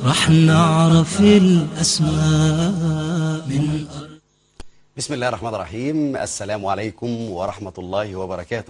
رح نعرف الأسماء من بسم الله الرحمن الرحيم السلام عليكم ورحمة الله وبركاته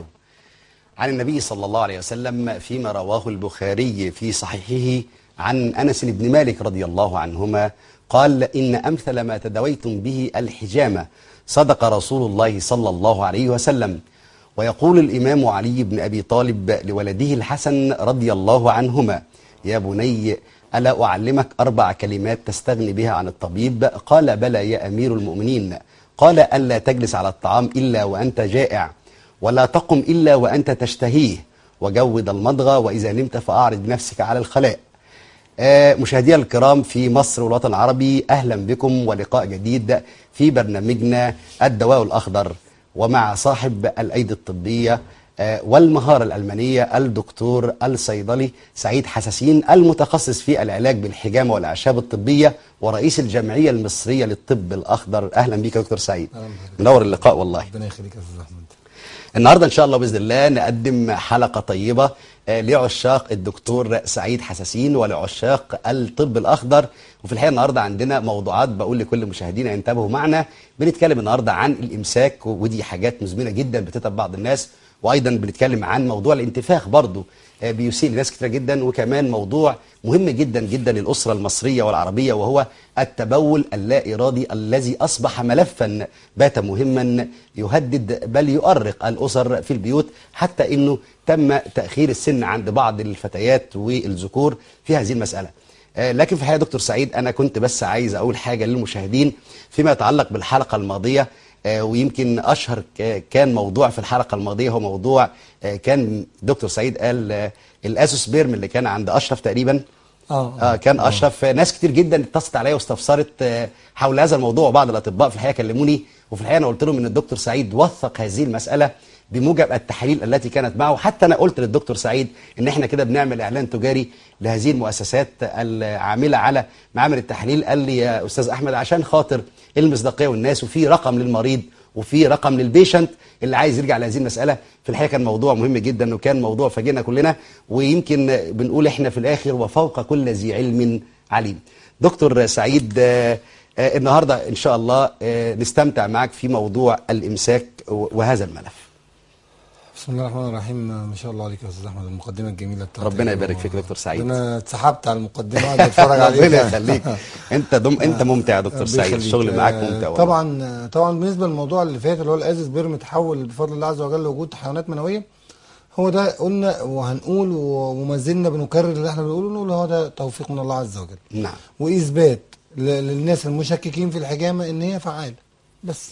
عن النبي صلى الله عليه وسلم فيما رواه البخاري في صحيحه عن أنس بن مالك رضي الله عنهما قال إن أمثل ما تدويتم به الحجامة صدق رسول الله صلى الله عليه وسلم ويقول الإمام علي بن أبي طالب لولده الحسن رضي الله عنهما يا بني ألا أعلمك أربع كلمات تستغني بها عن الطبيب قال بلى يا أمير المؤمنين قال ألا تجلس على الطعام إلا وأنت جائع ولا تقم إلا وأنت تشتهيه وجود المضغى وإذا نمت فأعرض نفسك على الخلاء آه، مشاهدينا الكرام في مصر والوطن العربي أهلا بكم ولقاء جديد في برنامجنا الدواء الأخضر ومع صاحب الأيدي الطبية آه، والمهارة الألمانية الدكتور الصيدلي سعيد حساسين المتخصص في العلاج بالحجامة والأعشاب الطبية ورئيس الجمعية المصرية للطب الأخضر أهلا بك يا دكتور سعيد منور اللقاء والله ربنا يخليك يا استاذ احمد النهارده ان شاء الله باذن الله نقدم حلقه طيبه آه، لعشاق الدكتور سعيد حساسين ولعشاق الطب الاخضر وفي الحقيقه النهارده عندنا موضوعات بقول لكل مشاهدينا ينتبهوا معنا بنتكلم النهارده عن الامساك ودي حاجات مزمنه جدا بتتعب بعض الناس وايضا بنتكلم عن موضوع الانتفاخ برضه آه، بيسيء لناس كتير جدا وكمان موضوع مهم جدا جدا للاسره المصريه والعربيه وهو التبول اللا ارادي الذي اصبح ملفا بات مهما يهدد بل يؤرق الاسر في البيوت حتى انه تم تاخير السن عند بعض الفتيات والذكور في هذه المساله. آه، لكن في الحقيقه دكتور سعيد انا كنت بس عايز اقول حاجه للمشاهدين فيما يتعلق بالحلقه الماضيه آه، ويمكن اشهر ك- كان موضوع في الحلقه الماضيه هو موضوع آه، كان دكتور سعيد قال آه، الاسوسبيرم اللي كان عند اشرف تقريبا اه آه كان اشرف ناس كتير جدا اتصلت عليا واستفسرت آه، حول هذا الموضوع وبعض الاطباء في الحقيقه كلموني وفي الحقيقه انا قلت لهم ان الدكتور سعيد وثق هذه المساله بموجب التحاليل التي كانت معه حتى انا قلت للدكتور سعيد ان احنا كده بنعمل اعلان تجاري لهذه المؤسسات العامله على معامل التحاليل قال لي يا استاذ احمد عشان خاطر المصداقيه والناس وفي رقم للمريض وفي رقم للبيشنت اللي عايز يرجع لهذه المساله في الحقيقه كان موضوع مهم جدا وكان موضوع فاجئنا كلنا ويمكن بنقول احنا في الاخر وفوق كل ذي علم عليم دكتور سعيد آه، آه، النهارده ان شاء الله آه، نستمتع معك في موضوع الامساك و- وهذا الملف بسم الله الرحمن الرحيم ما شاء الله عليك يا استاذ احمد المقدمه الجميله بتاعتك ربنا يبارك فيك يا دكتور سعيد. انا اتسحبت على المقدمه قاعد اتفرج عليك ربنا يخليك انت دم انت ممتع يا دكتور ربنا سعيد يخليك. الشغل معاك آه، ممتع والله. طبعا طبعا بالنسبه للموضوع اللي فات اللي هو الازيز بيرم تحول بفضل الله عز وجل لوجود حيوانات منويه هو ده قلنا وهنقول وما زلنا بنكرر اللي احنا بنقوله نقول هو ده توفيق من الله عز وجل نعم واثبات ل- للناس المشككين في الحجامه ان هي فعاله بس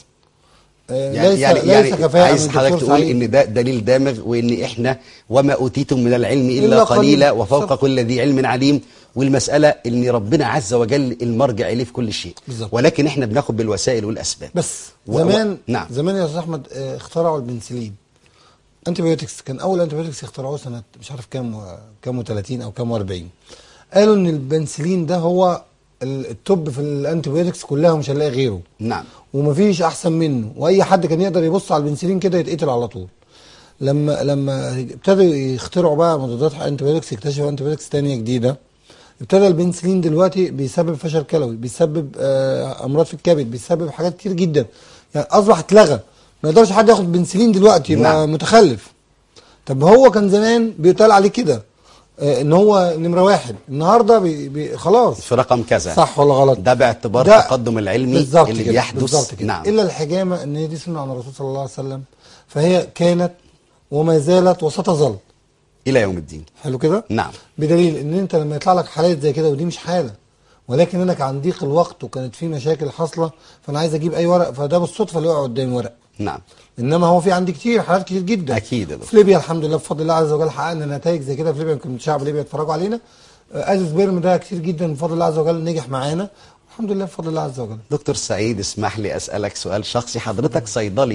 آه، يعني ليس يعني, ليس يعني كفاءه عايز من حضرتك الدكتور تقول سعيد. ان ده دليل دامغ وان احنا وما اوتيتم من العلم الا, إلا قليلا قليل. وفوق بالظبط. كل ذي علم عليم والمساله ان ربنا عز وجل المرجع اليه في كل شيء بالظبط. ولكن احنا بناخد بالوسائل والاسباب بس و- زمان و- نعم. زمان يا استاذ احمد آه، اخترعوا البنسلين انتي بايوتكس كان اول انتي بايوتكس اخترعوه سنه مش عارف كام و- كام و30 او كام و40 قالوا ان البنسلين ده هو ال- التوب في الانتي بايوتكس كلها مش هنلاقي غيره نعم ومفيش احسن منه واي حد كان يقدر يبص على البنسلين كده يتقتل على طول لما لما ابتدوا يخترعوا بقى مضادات انتي بايوتكس اكتشفوا انتي بايوتكس ثانيه جديده ابتدى البنسلين دلوقتي بيسبب فشل كلوي بيسبب آه، امراض في الكبد بيسبب حاجات كتير جدا يعني اصبح اتلغى ما يقدرش حد ياخد بنسلين دلوقتي يبقى نعم. متخلف طب هو كان زمان بيتقال عليه كده آه، ان هو نمره واحد النهارده بي بي خلاص في رقم كذا صح ولا غلط ده باعتبار ده التقدم العلمي بالظبط اللي كده، بيحدث بالظبط كده نعم الا الحجامه ان هي دي سنه عن الرسول صلى الله عليه وسلم فهي كانت وما زالت وستظل الى يوم الدين حلو كده نعم بدليل ان انت لما يطلع لك حالات زي كده ودي مش حاله ولكن انا كان عن ضيق الوقت وكانت في مشاكل حاصله فانا عايز اجيب اي ورق فده بالصدفه اللي وقع قدامي ورق نعم انما هو في عندي كتير حالات كتير جدا أكيد يا دكتور. في ليبيا الحمد لله بفضل الله عز وجل حققنا نتائج زي كده في ليبيا يمكن شعب ليبيا يتفرجوا علينا آه، ازيز بيرم ده كتير جدا بفضل الله عز وجل نجح معانا الحمد لله بفضل الله عز وجل دكتور سعيد اسمح لي اسالك سؤال شخصي حضرتك صيدلي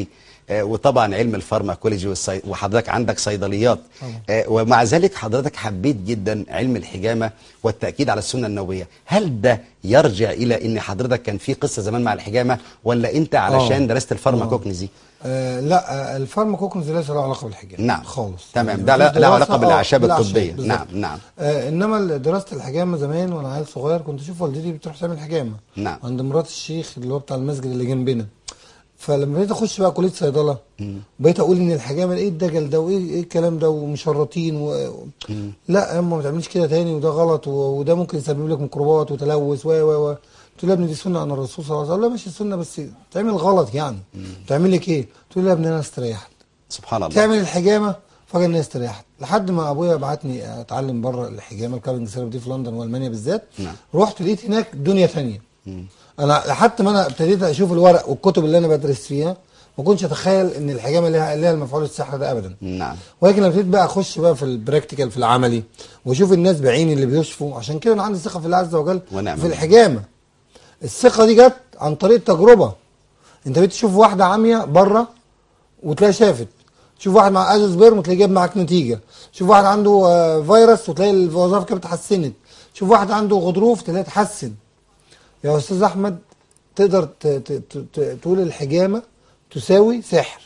آه، وطبعا علم الفارماكولوجي والصي... وحضرتك عندك صيدليات آه، ومع ذلك حضرتك حبيت جدا علم الحجامه والتاكيد على السنه النوويه هل ده يرجع الى ان حضرتك كان في قصه زمان مع الحجامه ولا انت علشان آه. درست الفارماكوجنزي آه لا آه الفارماكوكنز ليس له علاقه بالحجامه نعم. خالص تمام. يعني ده لا- مفيش له دراسة- علاقة آه، بالأعشاب بالأعشاب، الطبية. بالظبط. نعم، نعم. آه انما دراسه الحجامه زمان وانا عيل صغير كنت اشوف والدتي بتروح تعمل حجامه نعم. عند مرات الشيخ اللي هو بتاع المسجد اللي جنبنا فلما بقيت اخش بقى كليه صيدله بقيت اقول ان الحجامه ايه الدجل ده وايه ايه الكلام ده ومشرطين و... لا يا اما ما تعمليش كده تاني وده غلط و... وده ممكن يسبب لك ميكروبات وتلوث و و و قلت له يا ابني دي سنه عن الرسول صلى الله عليه وسلم لا ماشي السنه بس تعمل غلط يعني تعمل لك ايه؟ قلت له يا ابني انا استريحت سبحان الله تعمل الحجامه فجاه الناس استريحت لحد ما ابويا بعتني اتعلم بره الحجامه الكارنج ثيرابي دي في لندن والمانيا بالذات نعم. رحت لقيت هناك دنيا ثانيه انا لحد ما انا ابتديت اشوف الورق والكتب اللي انا بدرس فيها ما كنتش اتخيل ان الحجامه ليها ليها المفعول السحر ده ابدا نعم ولكن لما ابتديت بقى اخش بقى في البراكتيكال في العملي واشوف الناس بعيني اللي بيشفوا عشان كده انا عندي ثقه في الله عز وجل ونعم في بالله. الحجامه الثقه دي جت عن طريق التجربه انت بتشوف واحده عاميه بره وتلاقي شافت تشوف واحد مع ازوسبيرم وتلاقيه جاب معاك نتيجه تشوف واحد عنده آه، فيروس وتلاقي الوظائف كده اتحسنت تشوف واحد عنده غضروف تلاقيه اتحسن يا استاذ احمد تقدر ت- ت- ت- ت- تقول الحجامه تساوي سحر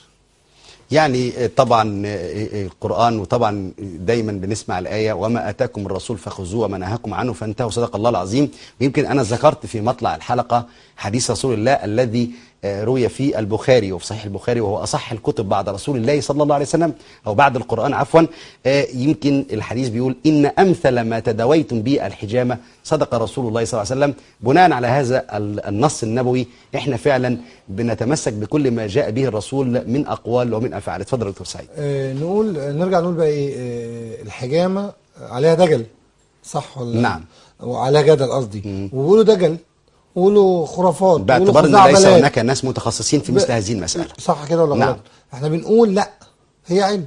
يعني طبعا القرآن وطبعا دايما بنسمع الآية وما أتاكم الرسول فخذوه وما نهاكم عنه فانتهوا صدق الله العظيم ويمكن أنا ذكرت في مطلع الحلقة حديث رسول الله الذي آه، روي في البخاري وفي صحيح البخاري وهو أصح الكتب بعد رسول الله صلى الله عليه وسلم أو بعد القرآن عفوا آه، يمكن الحديث بيقول إن أمثل ما تداويتم به الحجامة صدق رسول الله صلى الله عليه وسلم بناء على هذا ال- النص النبوي احنا فعلا بنتمسك بكل ما جاء به الرسول من أقوال ومن أفعال اتفضل دكتور سعيد آه نقول آه، نرجع نقول بقى ايه آه الحجامه عليها دجل صح ولا نعم. وعليها جدل قصدي وبيقولوا دجل وبيقولوا خرافات وبيقولوا باعتبار ان ليس خزعبلات. هناك ناس متخصصين في مثل ب- هذه المسألة صح كده ولا نعم. غلط احنا بنقول لا هي علم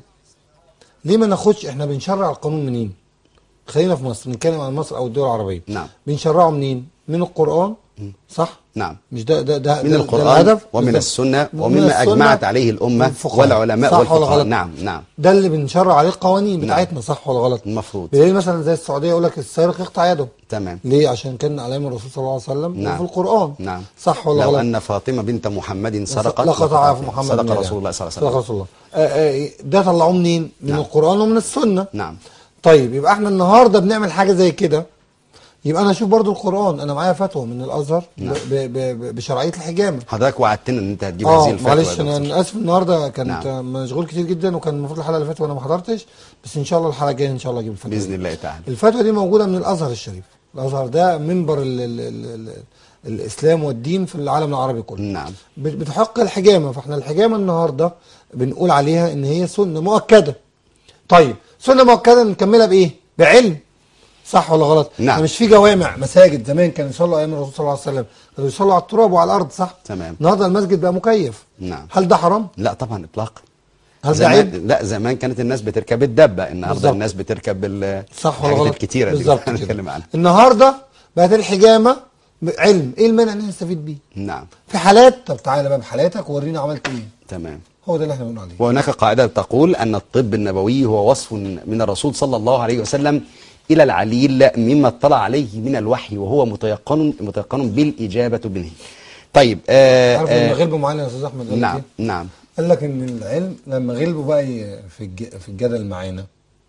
ليه ما ناخدش احنا بنشرع القانون منين خلينا في مصر نتكلم عن مصر او الدول العربيه نعم. بنشرعه منين من القران صح نعم مش ده ده ده من ده- ده القرآن الهدف ومن بالظبط. السنة من ومما السنة أجمعت عليه الأمة والفقهاء. والعلماء صح ولا والفقهاء غلط؟ نعم نعم ده اللي بنشرع عليه القوانين بتاعتنا صح ولا غلط المفروض. بدليل مثلا زي السعوديه يقول لك السارق يقطع يده تمام ليه عشان كان على ايام الرسول صلى الله عليه وسلم نعم. وفي القران نعم صح ولا لو غلط أن فاطمة بنت محمد سرقت لقطع لقطعت- في محمد صدق بن يدها. رسول الله صلى الله صدق عليه وسلم رسول الله آه، آه، ده طلعوه منين من نعم. القران ومن السنه نعم طيب يبقى احنا النهارده بنعمل حاجه زي كده يبقى انا اشوف برضو القران انا معايا فتوى من الازهر ب- ب- ب- بشرعيه الحجامه حضرتك وعدتنا ان انت هتجيب هذه اه الفتوى معلش يا انا دكتور. أنا اسف النهارده كنت نعم. مشغول كتير جدا وكان المفروض الحلقه اللي فاتت وانا ما حضرتش بس ان شاء الله الحلقه الجايه ان شاء الله اجيب الفتوى بإذن دي. الله تعالى الفتوى دي موجوده من الازهر الشريف الازهر ده منبر ال ال ال ال الاسلام والدين في العالم العربي كله نعم بت- بتحق الحجامه فاحنا الحجامه النهارده بنقول عليها ان هي سنه مؤكده طيب سنه مؤكده نكملها بايه بعلم صح ولا غلط نعم. يعني مش في جوامع مساجد زمان كانوا يصلوا ايام الرسول صلى الله عليه وسلم كانوا يصلوا على التراب وعلى الارض صح تمام. النهارده المسجد بقى مكيف نعم. هل ده حرام لا طبعا إطلاقا هل ده عيب زمان لا زمان كانت الناس بتركب الدبة النهارده بالظبط. الناس بتركب ال- صح ولا الحاجات غلط الكتيرة اللي بالظبط احنا كده. بنتكلم عنها النهارده بقت الحجامه علم ايه المانع ان احنا نستفيد بيه نعم في حالات طب تعالى بقى بحالاتك وورينا عملت ايه تمام هو ده اللي احنا بنقول عليه وهناك قاعدة تقول أن الطب النبوي هو وصف من الرسول صلى الله عليه وسلم إلى العليل مما اطلع عليه من الوحي وهو متيقن متيقن بالإجابة منه طيب آه عارف آه لما غلبوا معانا يا استاذ احمد قال لك نعم إيه؟ نعم قال لك ان العلم لما غلبوا بقى ي- في الج- في الجدل معانا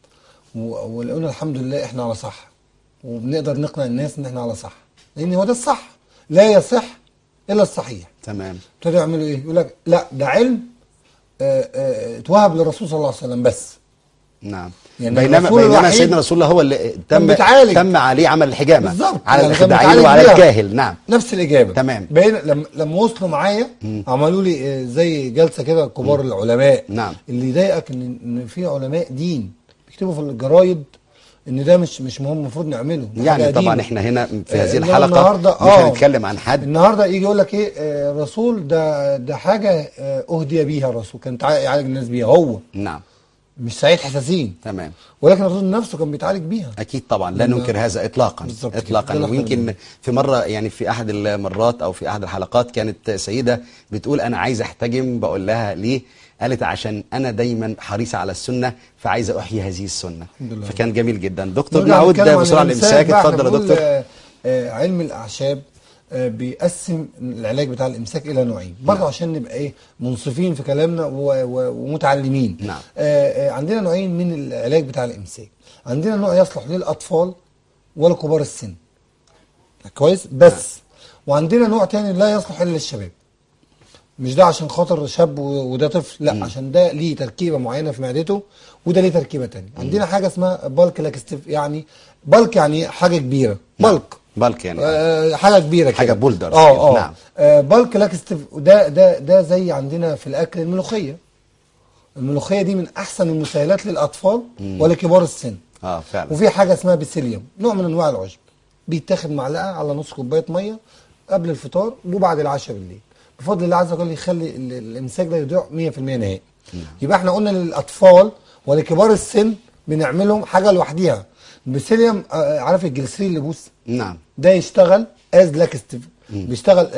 و- ولقونا الحمد لله احنا على صح وبنقدر نقنع الناس ان احنا على صح لان هو ده الصح لا يصح الا الصحيح تمام ابتدوا يعملوا ايه يقول لك لا ده علم آه، آه، اتوهب للرسول صلى الله عليه وسلم بس نعم يعني بينما الرسول بينما الوحيد سيدنا رسول الله هو اللي كان تم بيتعالج. تم عليه عمل الحجامة بالظبط على يعني كان الخداعين بيتعالج وعلى بيها. الجاهل نعم نفس الاجابه تمام. بين لما لما وصلوا معايا عملوا لي آه، زي جلسه كده كبار العلماء نعم. اللي يضايقك ان ان في علماء دين بيكتبوا في الجرايد ان ده مش مش مهم المفروض نعمله ده يعني حاجة طبعا قديمة. احنا هنا في آه، هذه إنما الحلقة النهارده مش اه هنتكلم عن حد النهارده يجي يقول لك ايه آه، الرسول ده ده حاجه آه، اهدي بيها الرسول كان تع- يعالج الناس بيها هو نعم مش سعيد حساسين تمام ولكن الرسول نفسه كان بيتعالج بيها اكيد طبعا لا لما- ننكر هذا اطلاقا بالظبط كده. اطلاقا ده اللي احنا ويمكن بنقوله. في مره يعني في احد المرات او في احد الحلقات كانت سيده بتقول انا عايزه احتجم بقول لها ليه قالت عشان انا دايما حريصه على السنه فعايزه احيي هذه السنه الحمد لله. فكان جميل جدا دكتور نرجع نعود نتكلم عن بسرعه على الامساك بقى. احنا اتفضل يا بنقول، دكتور آه، آه، علم الاعشاب آه، بيقسم العلاج بتاع الامساك الى نوعين برضه نعم. عشان نبقى ايه منصفين في كلامنا و- و- ومتعلمين نعم. آه، آه، عندنا نوعين من العلاج بتاع الامساك عندنا نوع يصلح للاطفال ولكبار السن كويس بس وعندنا نوع تاني لا يصلح الا للشباب مش ده عشان خاطر شاب و- وده طفل لا عشان ده ليه تركيبه معينه في معدته وده ليه تركيبه تانية عندنا حاجه اسمها بالك لاكستيف يعني بالك يعني حاجه كبيره نعم. بالك بالك يعني آه حاجه كبيره كده حاجة بولدرز اه كده، اه نعم. آه بالك لاكستيف ده ده ده زي عندنا في الاكل الملوخيه الملوخيه دي من احسن المسهلات للاطفال ولكبار السن اه فعلا وفي حاجه اسمها بيسيليوم نوع من انواع العشب بيتاخد معلقه على نص كوبايه ميه قبل الفطار وبعد العشاء بالليل بفضل الله عز وجل يخلي ال- الامساك ده يضيع 100% نهائي يبقى احنا قلنا للاطفال ولكبار السن بنعملهم حاجه لوحديها البيسيليوم آه، عارف الجليسرين اللي بوس نعم ده يشتغل از لاكستيف بيشتغل آه،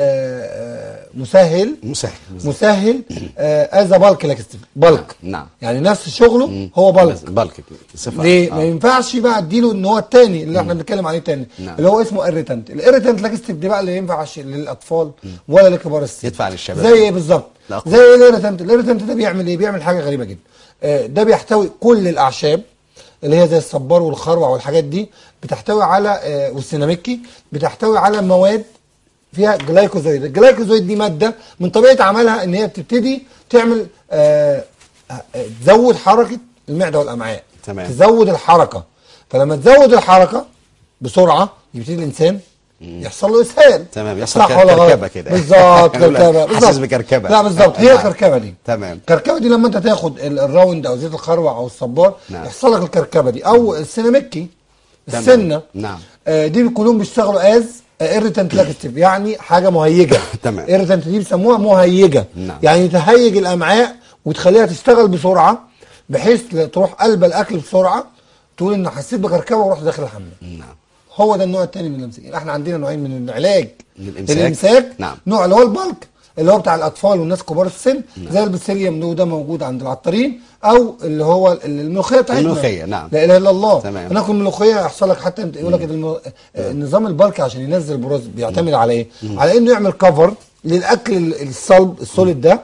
آه، مسهل مسهل مسهل از بالك لاكستيف بالك نعم. يعني نفس شغله هو بالك بالك صفة ليه؟ آه. ما ينفعش بقى اديله ان هو التاني اللي احنا بنتكلم عليه تاني نعم. اللي هو اسمه اريتنت الاريتنت لاكستيف دي بقى اللي ينفعش للاطفال ولا لكبار السن يدفع للشباب. زي ايه بالظبط لا. زي ايه الاريتنت الاريتنت ده بيعمل ايه بيعمل حاجه غريبه جدا آه، ده بيحتوي كل الاعشاب اللي هي زي الصبار والخروع والحاجات دي بتحتوي على آه، والسيناميكي بتحتوي على مواد فيها جلايكوزويد الجلايكوزويد دي ماده من طبيعه عملها ان هي بتبتدي تعمل آه، آه، تزود حركه المعده والامعاء تمام. تزود الحركه فلما تزود الحركه بسرعه يبتدي الانسان يحصل له اسهال تمام، يحصل صح ولا غلط؟ كركبة كده. بالظبط يقول لك كركبه حاسس بالظبط. بكركبة. لا بالظبط هي نعم. الكركبه دي تمام. الكركبه دي لما انت تاخد ال- الراوند او زيت الخروع او الصبار نعم. يحصل لك الكركبه دي او السيناميكي تمام. السنه نعم. آه دي كلهم بيشتغلوا از ايريتنت لاكتيف يعني حاجه مهيجه تمام. ايريتنت دي بيسموها مهيجه نعم. يعني تهيج الامعاء وتخليها تشتغل بسرعه بحيث تروح قلب الاكل بسرعه تقول ان حسيت بكركبه ورحت داخل الحمام نعم هو ده النوع الثاني من الامساك يبقى احنا عندنا نوعين من العلاج للإمساك. الامساك نعم. نوع اللي هو البلك اللي هو بتاع الاطفال والناس كبار السن زي البسيليوم ده وده موجود عند العطارين او اللي هو ال- الملوخيه بتاعتنا الملوخية، نعم. لا اله الا الله تمام. ناكل ملوخيه يحصل لك حتى يقول لك الم... آه، نظام البلك عشان ينزل البراز بيعتمد على ايه؟ على انه يعمل كفر للاكل ال- الصلب السوليد ده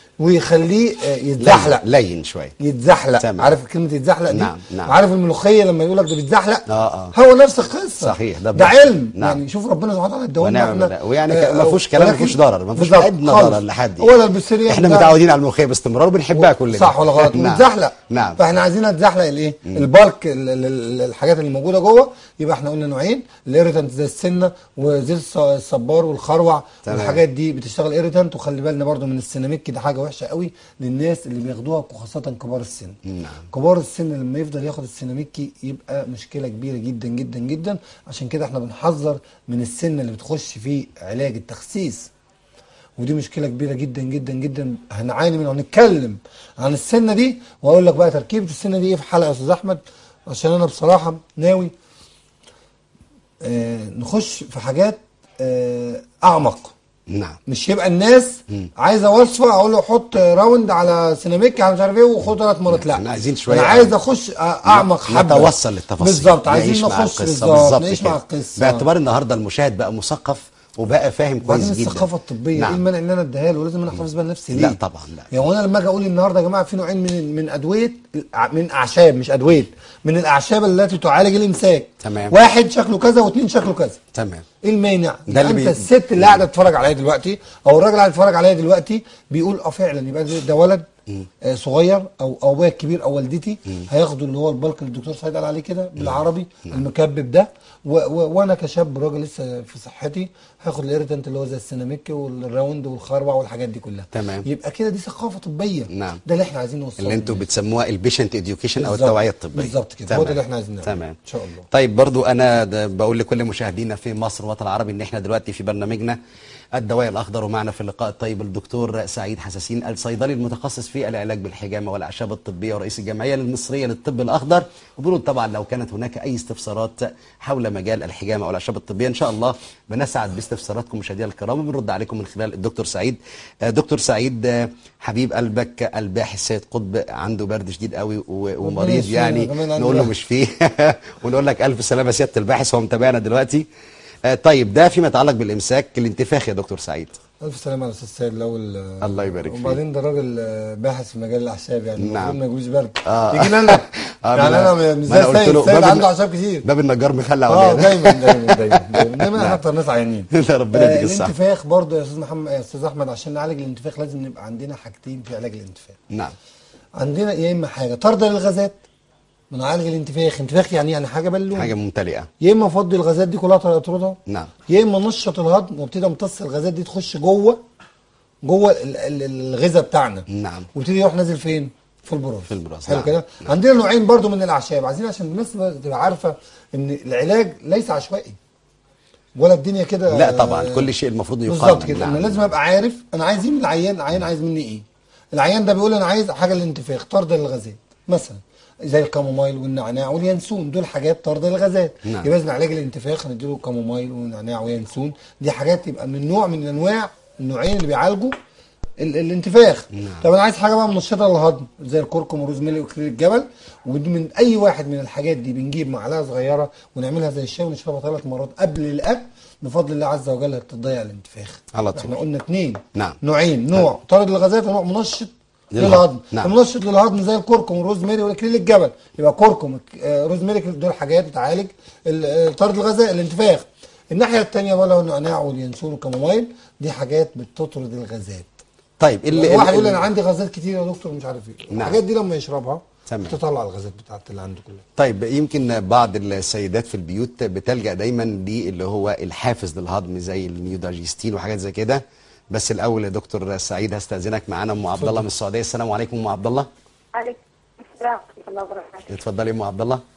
ويخليه آه، يتزحلق لين, لين شوية يتزحلق تمام. عارف كلمه يتزحلق دي نعم، نعم. عارف الملوخيه لما يقول لك ده بيتزحلق آه، آه. هو نفس القصه صحيح، ده ده بجد. علم نعم. يعني شوف ربنا سبحانه وتعالى اداهولنا ونعم احنا بالله. ويعني آه، ما فيهوش كلام ما ولكن- فيهوش ضرر ما فيهوش بالظبط، ادنى خالص. ضرر لحد ولا البسيليوم احنا ده- متعودين على الملوخيه باستمرار وبنحبها كلنا صح ولا غلط نعم. ونتزحلق نعم فاحنا عايزين نتزحلق الايه البالك ال- ال- ال- الحاجات اللي موجوده جوه يبقى احنا قلنا نوعين الايريتنت زي السنه وزيت الص- الصبار والخروع تمام. والحاجات دي بتشتغل ايريتنت وخلي بالنا برضو من السيناميك ده حاجه وحشه قوي للناس اللي بياخدوها وخاصه كبار السن نعم. كبار السن لما يفضل ياخد السيناميكي يبقى مشكله كبيره جدا جدا جدا عشان كده احنا بنحذر من السن اللي بتخش في علاج التخسيس ودي مشكله كبيره جدا جدا جدا هنعاني منها ونتكلم عن السنه دي واقول لك بقى تركيبه السنه دي ايه في حلقه يا استاذ احمد عشان انا بصراحه ناوي آه نخش في حاجات آه اعمق نعم مش يبقى الناس عايزه وصفه اقول له حط راوند على سيناميك على مش عارف ايه وخد ثلاث مرات لا احنا عايزين شوية انا عايز اخش أ- اعمق حبه نتوصل للتفاصيل بالظبط عايزين نعيش مع نخش القصة بالظبط نعيش كده. مع القصه باعتبار النهارده المشاهد بقى مثقف وبقى فاهم كويس وبعدين جدا الثقافه الطبيه ايه نعم. المانع ان انا اديها له لازم انا احتفظ بيها لنفسي ليه؟ لا طبعا لا يعني وانا لما اجي اقول النهارده يا جماعه في نوعين من من ادويه من اعشاب مش ادويه من الاعشاب التي تعالج الامساك تمام. واحد شكله كذا واثنين شكله كذا تمام ايه المانع؟ ده اللي انت بي- الست اللي قاعده تتفرج عليا دلوقتي او الراجل اللي قاعد يتفرج عليا دلوقتي بيقول اه فعلا يبقى ده- ده ولد آه صغير او او ابويا الكبير او والدتي هياخدوا اللي هو البلك اللي الدكتور سعيد قال عليه كده بالعربي المكبب ده و و وانا كشاب راجل لسه في صحتي هاخد الاريتنت اللي هو زي السيناميك والراوند والخربع والحاجات دي كلها تمام. يبقى كده دي ثقافه طبيه نعم. ده اللي احنا عايزين نوصله اللي انتوا للناس. بتسموها البيشنت اديوكيشن او بالظبط. التوعيه الطبيه بالظبط كده. تمام. هو ده اللي احنا عايزين نعمله. تمام إن شاء الله. طيب برضو انا ده بقول لكل مشاهدينا في مصر والوطن العربي ان احنا دلوقتي في برنامجنا الدواء الاخضر ومعنا في اللقاء الطيب الدكتور سعيد حساسين الصيدلي المتخصص في العلاج بالحجامه والاعشاب الطبيه ورئيس الجمعيه المصريه للطب الاخضر وبنقول طبعا لو كانت هناك اي استفسارات حول مجال الحجامه والاعشاب الطبيه ان شاء الله بنسعد باستفساراتكم مشاهدينا الكرام وبنرد عليكم من خلال الدكتور سعيد آه، دكتور سعيد آه، حبيب قلبك الباحث سيد قطب عنده برد شديد قوي و- ومريض يشفيه، يعني كمان عنده نقول له برد. مش فيه ونقول لك الف سلامه سياده الباحث هو متابعنا دلوقتي آه، طيب ده فيما يتعلق بالامساك الانتفاخ يا دكتور سعيد الف سلامه على الاستاذ سيد الاول آه، الله يبارك فيك. وبعدين ده راجل آه، باحث في مجال الاعشاب يعني نعم. المفروض ما يجوش برد آه. يجي لنا آه، يعني ما انا مش ما زي أنا قلت السيد له السيد باب عنده الن- اعشاب كتير باب النجار مخلع اه ولا دايما دايما دايما دايما انما احنا نعم. اكتر ناس عيانين لا، ربنا يديك آه، الصحة. الانتفاخ برضه يا استاذ محمد يا استاذ احمد عشان نعالج الانتفاخ لازم نبقى عندنا حاجتين في علاج الانتفاخ نعم عندنا يا اما حاجه طرد للغازات بنعالج الانتفاخ انتفاخ يعني يعني حاجه بالون حاجه ممتلئه يا اما افضي الغازات دي كلها اطردها نعم يا اما نشط الهضم وابتدي امتص الغازات دي تخش جوه جوه ال- ال- الغذاء بتاعنا نعم ويبتدي يروح نازل فين؟ في البراز في البراز، حلو نعم. كده عندنا نوعين برضو من الاعشاب عايزين عشان الناس تبقى عارفه ان العلاج ليس عشوائي ولا الدنيا كده لا طبعا كل شيء المفروض يقال بالظبط كده انا لازم ابقى عارف انا عايز ايه من العيان العيان عايز مني ايه العيان ده بيقول انا عايز حاجه للانتفاخ طرد للغازات مثلا زي الكامومايل والنعناع واليانسون دول حاجات طرد للغازات نعم. يبقى لازم علاج الانتفاخ نديله كامومايل ونعناع ويانسون دي حاجات يبقى من نوع من انواع النوعين اللي بيعالجوا ال- الانتفاخ نعم. طب انا عايز حاجه بقى منشطه للهضم زي الكركم وروزميلي واكليل الجبل ودي من اي واحد من الحاجات دي بنجيب معلقه صغيره ونعملها زي الشاي ونشربها ثلاث مرات قبل الاكل بفضل الله عز وجل هتضيع الانتفاخ على طول. احنا قلنا اثنين نعم. نوعين نوع طارد الغازات ونوع منشط للهضم. للهضم نعم. المنشط للهضم زي الكركم والروزميري والاكليل الجبل يبقى كركم آه، روزميري دول حاجات بتعالج ال- آه، طارد الغازات الانتفاخ الناحيه الثانيه بقى لو النعناع واليانسون والكامومايل دي حاجات بتطرد الغازات طيب اللي واحد اللي- يقول لي انا عندي غازات كتير يا دكتور مش عارف ايه نعم. الحاجات دي لما يشربها تمام. تطلع الغازات بتاعت اللي عنده كلها طيب يمكن بعض السيدات في البيوت بتلجأ دايما للي هو الحافز للهضم زي النيوداجيستين وحاجات زي كده بس الاول يا دكتور سعيد هستاذنك معانا ام عبد الله من السعوديه السلام عليكم ام عبد الله عليكم السلام ورحمة الله وبركاته. اتفضلي ام عبد الله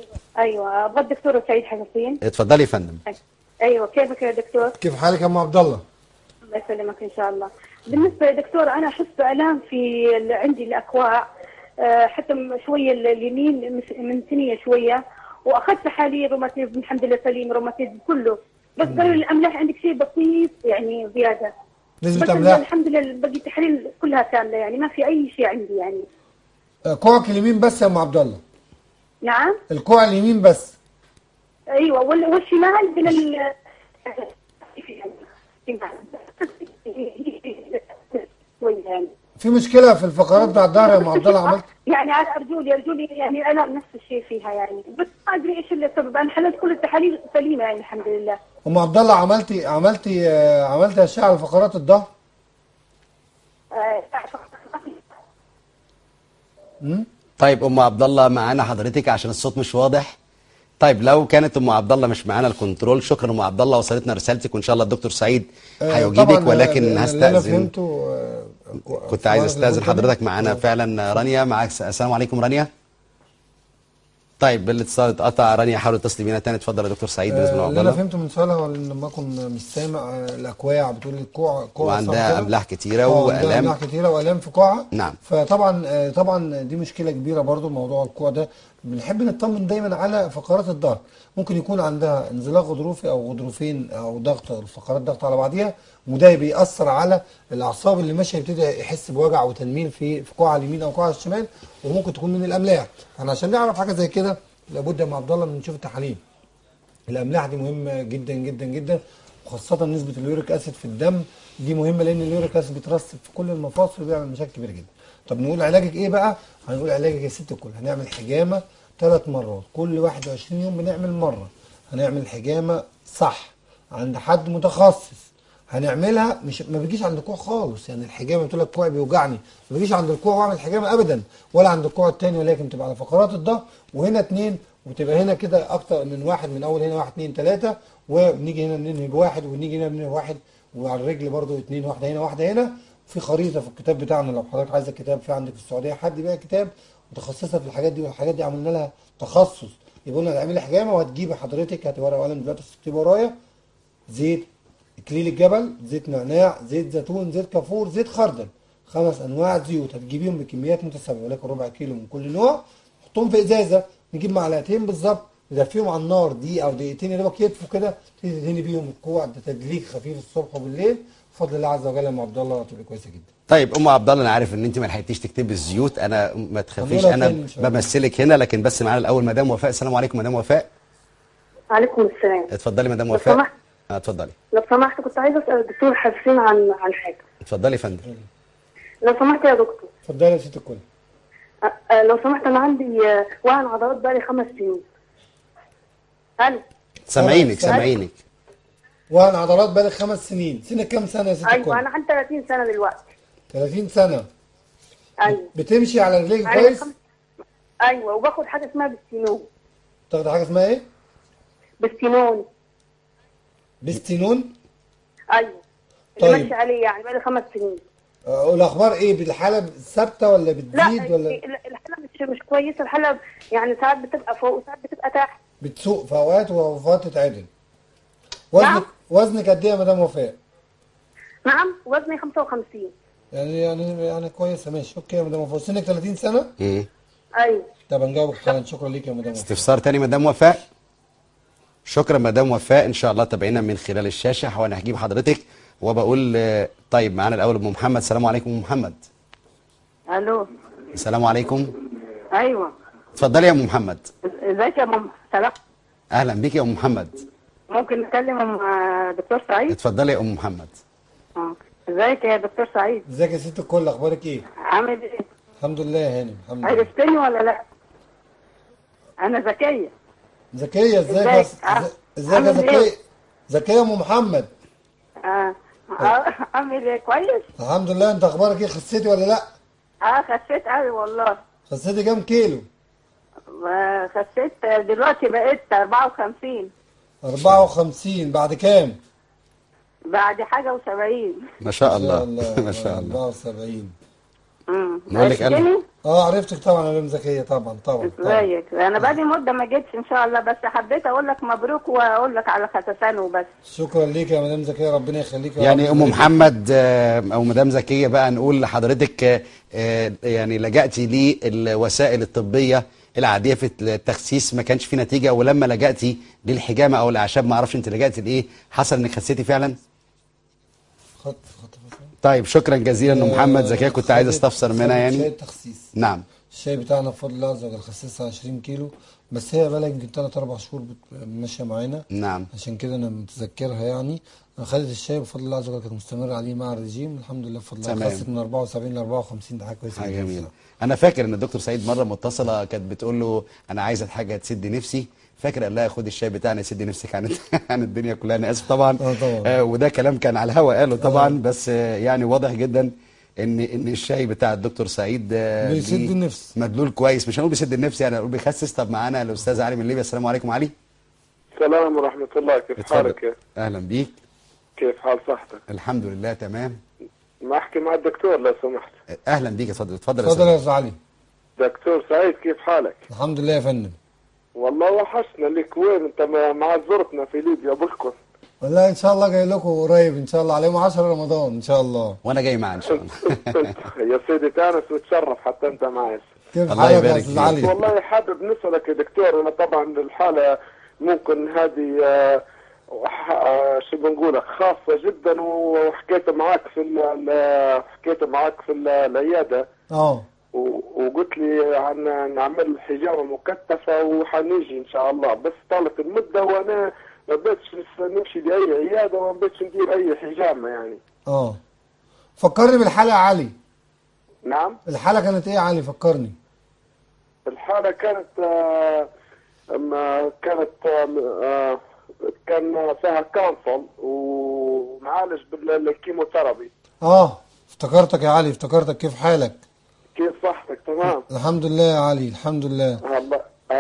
أيوة أبغى الدكتور سعيد حسين. اتفضلي يا فندم أيوة كيفك يا دكتور؟ كيف حالك يا ام عبد الله الله يسلمك إن شاء الله. بالنسبة يا دكتور أنا أحس بآلام في ال- عندي الأكواع آه، حتى م- شوية ال- اليمين مس- منتنية شوية وأخذت تحاليل روماتيزم الحمد لله سليم روماتيزم كله بس قالوا لي الأملاح عندك شيء بسيط يعني زيادة. نسبة بس أملاح؟ الحمد لله باقي التحاليل كلها كاملة يعني ما في أي شيء عندي يعني. آه، كوعك اليمين بس يا ام عبد الله نعم؟ الكوع اليمين بس ايوه وال- والشمال من ال يعني في مشكله في الفقرات بتاع الظهر يا ام عبد الله عملت يعني على ارجلي ارجلي يعني انا نفس الشيء فيها يعني بس ما ادري ايش اللي السبب انا حللت كل التحاليل سليمه يعني الحمد لله ام عبد الله عملتي عملتي آه، عملتي اشعه على فقرات الظهر آه، طيب ام عبد الله معانا حضرتك عشان الصوت مش واضح طيب لو كانت ام عبد الله مش معانا الكنترول شكرا ام عبد الله وصلتنا رسالتك وان شاء الله الدكتور سعيد آه، هيجيبك طبعاً، ولكن آه، اللي انا هستأذن فهمته آه، كنت عايز في استاذن الغرفة دي. حضرتك معانا فعلا رانيا معاك السلام عليكم رانيا طيب الاتصال اتقطع رانيا حاول تتصلي بينا تاني اتفضل يا دكتور سعيد بالنسبه آه، لعبد اللي انا الله فهمته من سؤالها هو إن لما اكون مش سامع آه، الاكواع بتقول لي الكوع كوع وعندها صح كده؟ أملاح كتيرة آه، عندها وآلام. املاح كتيره والام في كوعها نعم. فطبعا آه، طبعا دي مشكله كبيره برضو موضوع الكوع ده بنحب نطمن دايما على فقرات الظهر ممكن يكون عندها انزلاق غضروفي او غضروفين او ضغط الفقرات ضغط على بعضيها وده بيأثر على الاعصاب اللي ماشيه يبتدي يحس بوجع وتنميل في في كوعها اليمين او كوعها الشمال وممكن تكون من الاملاح احنا عشان نعرف حاجه زي كده لابد يا ام عبد الله من نشوف التحاليل الاملاح دي مهمه جدا جدا جدا وخاصه نسبه اليوريك اسيد في الدم دي مهمه لان اليوريك اسيد بيترسب في كل المفاصل وبيعمل مشاكل كبيره جدا طب نقول علاجك ايه بقى هنقول علاجك يا ست الكل هنعمل حجامه ثلاث مرات كل 21 يوم بنعمل مره هنعمل حجامه صح عند حد متخصص هنعملها مش ما بيجيش عند الكوع خالص يعني الحجامه بتقول لك كوعي بيوجعني ما بيجيش عند الكوع واعمل حجامه ابدا ولا عند الكوع الثاني ولكن تبقى على فقرات الظهر وهنا اتنين وتبقى هنا كده اكتر من واحد من اول هنا واحد اتنين تلاته وبنيجي هنا ننهي بواحد ونيجي هنا بننهي بواحد وعلى الرجل برضو اتنين واحده هنا واحده هنا في خريطه في الكتاب بتاعنا لو حضرتك عايز الكتاب في عندك في السعوديه حد بيع كتاب متخصصه في الحاجات دي والحاجات دي عملنا لها تخصص يقول لنا اعملي حجامه وهتجيبي حضرتك هاتي ورقه وقلم دلوقتي تكتبي ورايا زيت اكليل الجبل زيت نعناع زيت زيتون زيت كافور زيت خردل خمس انواع زيوت هتجيبيهم بكميات متساويه ولكن ربع كيلو من كل نوع حطهم في ازازه نجيب معلقتين بالظبط ندفيهم على النار دقيقه او دقيقتين يا دوبك يدفوا كده تبتدي تدهني بيهم الكوع ده تدليك خفيف الصبح وبالليل بفضل الله عز وجل يا ام عبد الله هتبقى كويسه جدا طيب ام عبد الله انا عارف ان انت ما لحقتيش تكتبي الزيوت انا ما تخافيش هنقولها انا تاني إن شاء الله. بمثلك هنا لكن بس معانا الاول مدام وفاء السلام عليكم مدام وفاء عليكم السلام اتفضلي مدام لو وفاء سمحت. اه اتفضلي لو سمحت كنت عايزه اسال الدكتور حسين عن عن حاجه اتفضلي يا فندم لو سمحت يا دكتور اتفضلي يا ست الكل أ- أ- لو سمحت انا عندي آه، وهن عضلات بقالي خمس سنين هل سامعينك سامع. سامعينك وهن عضلات بقالك خمس سنين سنك كام سنه يا ست ايوه الكل انا عندي 30 سنه دلوقتي 30 سنه ايوه بتمشي على رجليك أيوة، كويس خمس- ايوه وباخد حاجه اسمها بستينون تاخد حاجه اسمها ايه بستينون بستينون ايوه طيب. اللي ماشي عليه يعني بقالي خمس سنين آه، والاخبار ايه بالحاله ثابته ولا لا بتزيد ولا ال- الحاله مش مش كويسه الحاله يعني ساعات بتبقى فوق وساعات بتبقى تحت بتسوق في اوقات واوقات تتعدل وزنك نعم. وزنك قد ايه يا مدام وفاء نعم وزني 55 يعني يعني يعني كويسه ماشي اوكي يا مدام وفاء سنك 30 سنه مم. ايوه طب هنجاوبك حالا شكرا ليك يا مدام وفاء استفسار تاني مدام وفاء شكرا مدام وفاء ان شاء الله تابعينا من خلال الشاشه وانا هجيب حضرتك وبقول آه، طيب معانا الاول ام محمد السلام عليكم ام محمد الو السلام عليكم ايوه اتفضلي يا ام محمد ازيك يا ماما سلام اهلا بيك يا ام محمد ممكن نتكلم مع دكتور سعيد اتفضلي يا ام محمد اه ازيك يا دكتور سعيد ازيك يا ست الكل اخبارك ايه عامل ايه الحمد لله يا هانم الحمد لله عرفتني ولا لا انا ذكيه زكيه ازيك يا ازيك؟ س- اه. ازيك يا عامل زكيه ايه؟ زكيه ام محمد اه اه عامل ايه كويس الحمد لله انت اخبارك ايه خسيتي ولا لا اه خسيت قوي والله خسيتي كام كيلو آه، خسيت دلوقتي بقيت 54 54 بعد كام بعد حاجه و70 ما شاء الله الله ما شاء الله 74 امم نقول لك ألف. عرفتني؟ اه عرفتك طبعا يا مدام زكيه طبعا طبعا طبعا ازيك انا بقالي مده ما جيتش ان شاء الله بس حبيت اقول لك مبروك واقول لك على خسسان وبس شكرا ليك يا مدام زكيه ربنا يخليك يا يعني رب. ام محمد آه، او مدام زكيه بقى نقول لحضرتك آه، آه، يعني لجأتي للوسائل الطبيه العاديه في التخسيس ما كانش في نتيجه ولما لجأتي للحجامه او الاعشاب ما اعرفش انت لجأتي لايه حصل انك خسيتي فعلا خط خط خط طيب شكرا جزيلا ام محمد زكيه كنت عايز استفسر منها شاي يعني التخسيس نعم الشاي بتاعنا بفضل الله عز وجل خسسها 20 كيلو بس هي بقى يمكن 3 4 شهور بت- ماشيه معانا نعم عشان كده انا متذكرها يعني انا خدت الشاي بفضل الله عز وجل كانت مستمره عليه مع الرجيم الحمد لله بفضل الله تمام. خست من 74 ل 54 ده حاجه كويسه حاجه جدا جميله بصراحة. انا فاكر ان الدكتور سعيد مره متصله كانت بتقول له انا عايزه حاجه تسد نفسي فاكر قال لها خد الشاي بتاعنا يسد نفسك عن عن الدنيا كلها انا اسف طبعا آه طبعا. آه وده كلام كان على الهوا قاله طبعا بس آه يعني واضح جدا ان ان الشاي بتاع الدكتور سعيد آه بيسد ليه النفس. مدلول كويس مش هنقول بيسد النفس يعني هنقول بيخسس طب معانا الاستاذ علي من ليبيا السلام عليكم علي السلام ورحمة الله كيف حالك يا- اهلا بيك كيف حال صحتك الحمد لله تمام ما أحكي مع الدكتور لو سمحت اهلا بيك اتفضل اتفضل يا اتفضل يا أستاذ. استاذ علي دكتور سعيد كيف حالك الحمد لله يا فندم والله وحشنا لك وين انت ما ما زرتنا في ليبيا بكم والله ان شاء الله جاي لكم قريب ان شاء الله عليهم 10 رمضان ان شاء الله وانا جاي معاه ان شاء الله يا سيدي تانس وتشرف حتى انت معي كيف الله حالك يا يبارك استاذ فيك. علي والله حابب نسألك يا دكتور انا طبعا الحالة ممكن هذه آه، وح- آه، شو بنقولك خاصة جدا وحكيت معك في ال- ال- حكيت معك في ال- العيادة اه و- وقلت لي عن نعمل حجامه مكثفه وحنيجي ان شاء الله بس طالت المده وانا ما بديتش نمشي لاي عياده وما بديتش ندير اي حجامه يعني اه فكرني بالحاله يا علي نعم الحاله كانت ايه يا علي فكرني الحاله كانت آه أما كانت آه آه كان فيها كانسل ومعالج بالكيموثيرابي اه افتكرتك يا علي افتكرتك كيف حالك كيف صحتك تمام الحمد لله يا علي الحمد لله الله اه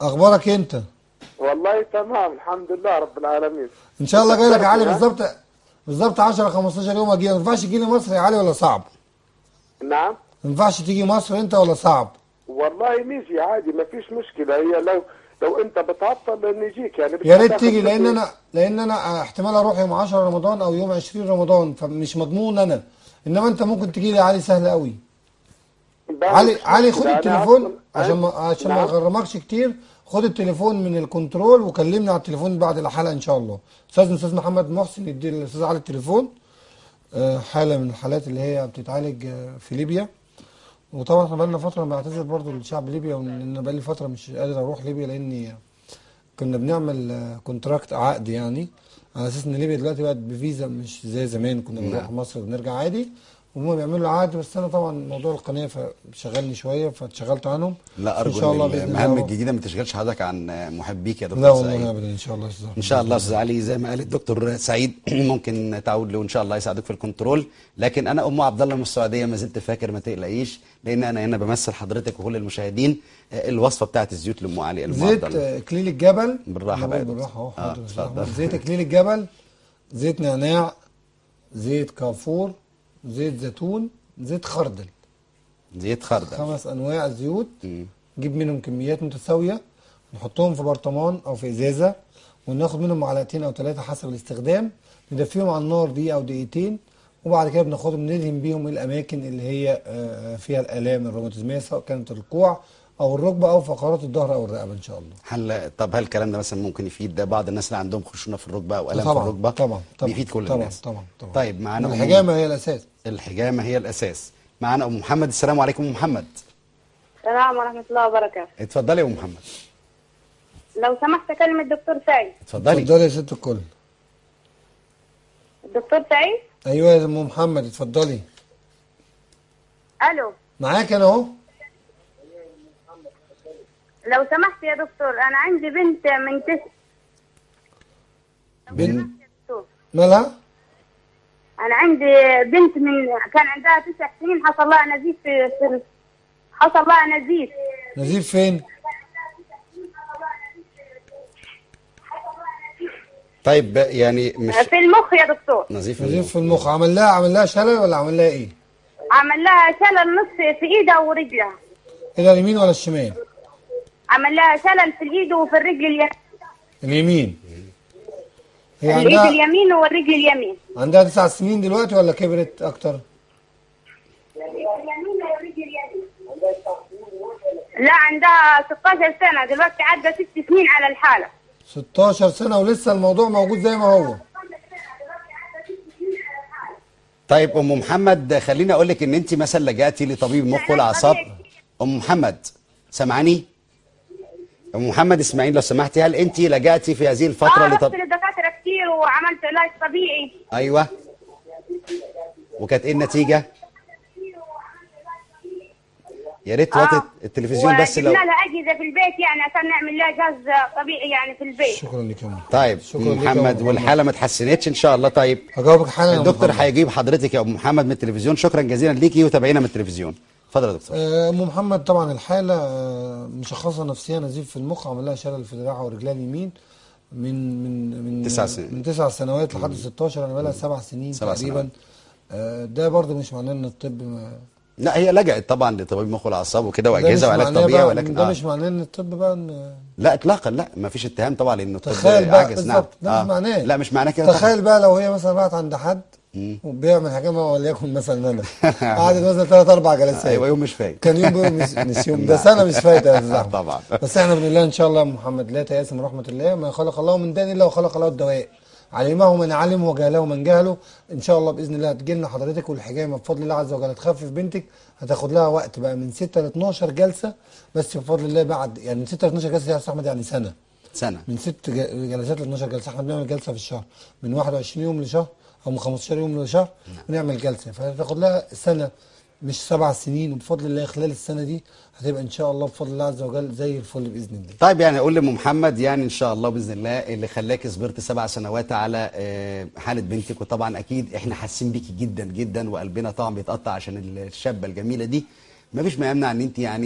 اخبارك انت والله تمام الحمد لله رب العالمين ان شاء الله جاي لك يا علي ها؟ بالظبط بالظبط 10 15 يوم اجي ما ينفعش تجي لي مصر يا علي ولا صعب نعم ما ينفعش تيجي مصر انت ولا صعب والله نيجي عادي ما فيش مشكله هي لو لو انت بتعطل نجيك يعني يا ريت بتاخد تيجي لان فلوس. انا لان انا احتمال اروح يوم 10 رمضان او يوم 20 رمضان فمش مضمون انا انما انت ممكن تيجي لي يا علي سهل قوي بعمل علي مش علي خد مشكلة. أنا التليفون أصلاً- عشان ما عشان ما نعم. اغرمكش كتير خد التليفون من الكنترول وكلمني على التليفون بعد الحلقه ان شاء الله استاذ استاذ محمد محسن يدي الاستاذ علي التليفون آه، حاله من الحالات اللي هي بتتعالج آه، في ليبيا وطبعا احنا بقالنا فتره بعتذر برضو لشعب ليبيا وان انا بقالي فتره مش قادر اروح ليبيا لاني كنا بنعمل آه، كونتراكت عقد يعني على اساس ان ليبيا دلوقتي بقت بفيزا مش زي زمان كنا بنروح مصر وبنرجع عادي وهم بيعملوا عقد بس انا طبعا موضوع القناه فشغلني شويه فاتشغلت عنهم لا ان ارجو شاء الله ان باذن المهام الله الجديده ما تشغلش حضرتك عن محبيك يا دكتور لا سعيد والله ابدا ان شاء الله يا أستاذ أحمد. ان شاء الله استاذ علي زي ما قال الدكتور سعيد ممكن تعود له وان شاء الله يساعدك في الكنترول لكن انا ام عبد الله من السعوديه ما زلت فاكر ما تقلقيش لان انا هنا بمثل حضرتك وكل المشاهدين آه، الوصفه بتاعت الزيوت لام علي ام زيت عبد الله آه، اكليل الجبل بالراحة أنا بقى بقول يا بالراحه اهو دكتور. آه، حاضر يا أستاذ اتفضل. أحمد. زيت اكليل الجبل زيت نعناع زيت كافور زيت زيتون زيت خردل زيت خردل خمس انواع زيوت مم. نجيب منهم كميات متساويه نحطهم في برطمان او في ازازه وناخد منهم معلقتين او ثلاثه حسب الاستخدام ندفيهم على النار دقيقه او دقيقتين وبعد كده بناخدهم ندهن بيهم الاماكن اللي هي آه، فيها الالام الروماتيزميه سواء كانت الكوع او الركبه او فقرات الظهر او الرقبه ان شاء الله هل طب هل الكلام ده مثلا ممكن يفيد ده بعض الناس اللي عندهم خشونه في الركبه او الم في طبعا الركبه طبعا طبعا بيفيد كل طبعا الناس طبعا طبعا طيب معانا أم- الحجامه هي الاساس الحجامه هي الاساس معانا ام محمد السلام عليكم ام محمد السلام ورحمة الله وبركاته اتفضلي يا ام محمد لو سمحت أكلم الدكتور سعيد اتفضلي اتفضلي يا ست الكل الدكتور سعيد ايوه يا ام محمد اتفضلي ألو معاك انا اهو لو سمحت يا دكتور أنا عندي بنت من تسع بن... دكتور. مالها أنا عندي بنت من كان عندها تسع سنين حصل لها نزيف في, في حصل لها نزيف نزيف فين طيب يعني مش في المخ يا دكتور نظيف نزيف في المخ عمل لها عمل لها شلل ولا عمل لها ايه عمل لها شلل نص في ايدها ورجلها الى اليمين ولا الشمال عمل لها شلل في الايد وفي الرجل اليمين اليمين هي الايد عندها اليمين والرجل اليمين عندها تسع سنين دلوقتي ولا كبرت اكتر لا عندها 16 سنة دلوقتي عدى ست سنين على الحالة 16 سنة ولسه الموضوع موجود زي ما هو طيب ام محمد خليني اقول لك ان انت مثلا لجأتي لطبيب المخ والاعصاب ام محمد سامعاني ام محمد اسماعيل لو سمحتي هل انت لجأتي في هذه الفتره اه رحت لطب لدكاترة كتير وعملت علاج طبيعي ايوه وكانت ايه النتيجه يا ريت توطي آه. التلفزيون بس لو وجبنا لها أجهزة في البيت يعني عشان نعمل لها جهاز طبيعي يعني في البيت شكرا لك يا أم. طيب شكراً ام لك يا محمد أم والحاله ما اتحسنتش ان شاء الله طيب هجاوبك حالا يا أم الدكتور محمد. هيجيب حضرتك يا ام محمد من التلفزيون شكرا جزيلا ليكي وتابعينا من التلفزيون اتفضل يا دكتور آه، ام محمد طبعا الحاله آه، مشخصه نفسيا نزيف في المخ عمل لها شلل في دراعها ورجلها اليمين من من من تسع سنين. من تسع سنوات لحد 16 انا بقى لها سبع سنين سبع تقريبا آه، ده برضه مش معناه ان الطب ما لا هي لجأت طبعا لطبيب مخ والاعصاب وكده ده مش واجهزه وعلاج معناه طبيعي بقى- ولكن ده آه. مش معناه ان الطب بقى إن لا اطلاقا لا ما فيش اتهام طبعا لان الطب تخيل بقى عاجز نعم بالظبط ده مش معناه لا مش معناه كده طبعاً. تخيل بقى لو هي مثلا راحت عند حد وبيعمل حاجه وليكن مثلا انا قعدت مثلا ثلاث اربع جلسات ايوه يوم مش فايق كان يوم بيقول مش, مش يوم ده سنه مش فايته يا استاذ أحمد. طبعا. بس احنا بنقول لها ان شاء الله يا محمد لا تيأس من رحمه الله ما خلق الله من داء الا وخلق له الدواء علمه من علم وجهله من جهله ان شاء الله باذن الله هتجي لنا حضرتك والحجامه بفضل الله عز وجل هتخفف بنتك هتاخد لها وقت بقى من 6 ل 12 جلسه بس بفضل الله بعد يعني من 6 ل 12 جلسه يا استاذ احمد يعني سنه سنه من ست ج- جلسات ل 12 جلسه احنا بنعمل جلسه في الشهر من 21 يوم لشهر او من 15 يوم لشهر بنعمل جلسه فهتاخد لها سنه مش سبع سنين وبفضل الله خلال السنه دي هتبقى ان شاء الله بفضل الله عز وجل زي الفل باذن الله طيب يعني اقول لام محمد يعني ان شاء الله باذن الله اللي خلاك صبرت سبع سنوات على آه، حاله بنتك وطبعا اكيد احنا حاسين بيكي جدا جدا وقلبنا طبعا بيتقطع عشان الشابه الجميله دي ما فيش ما يمنع ان انت يعني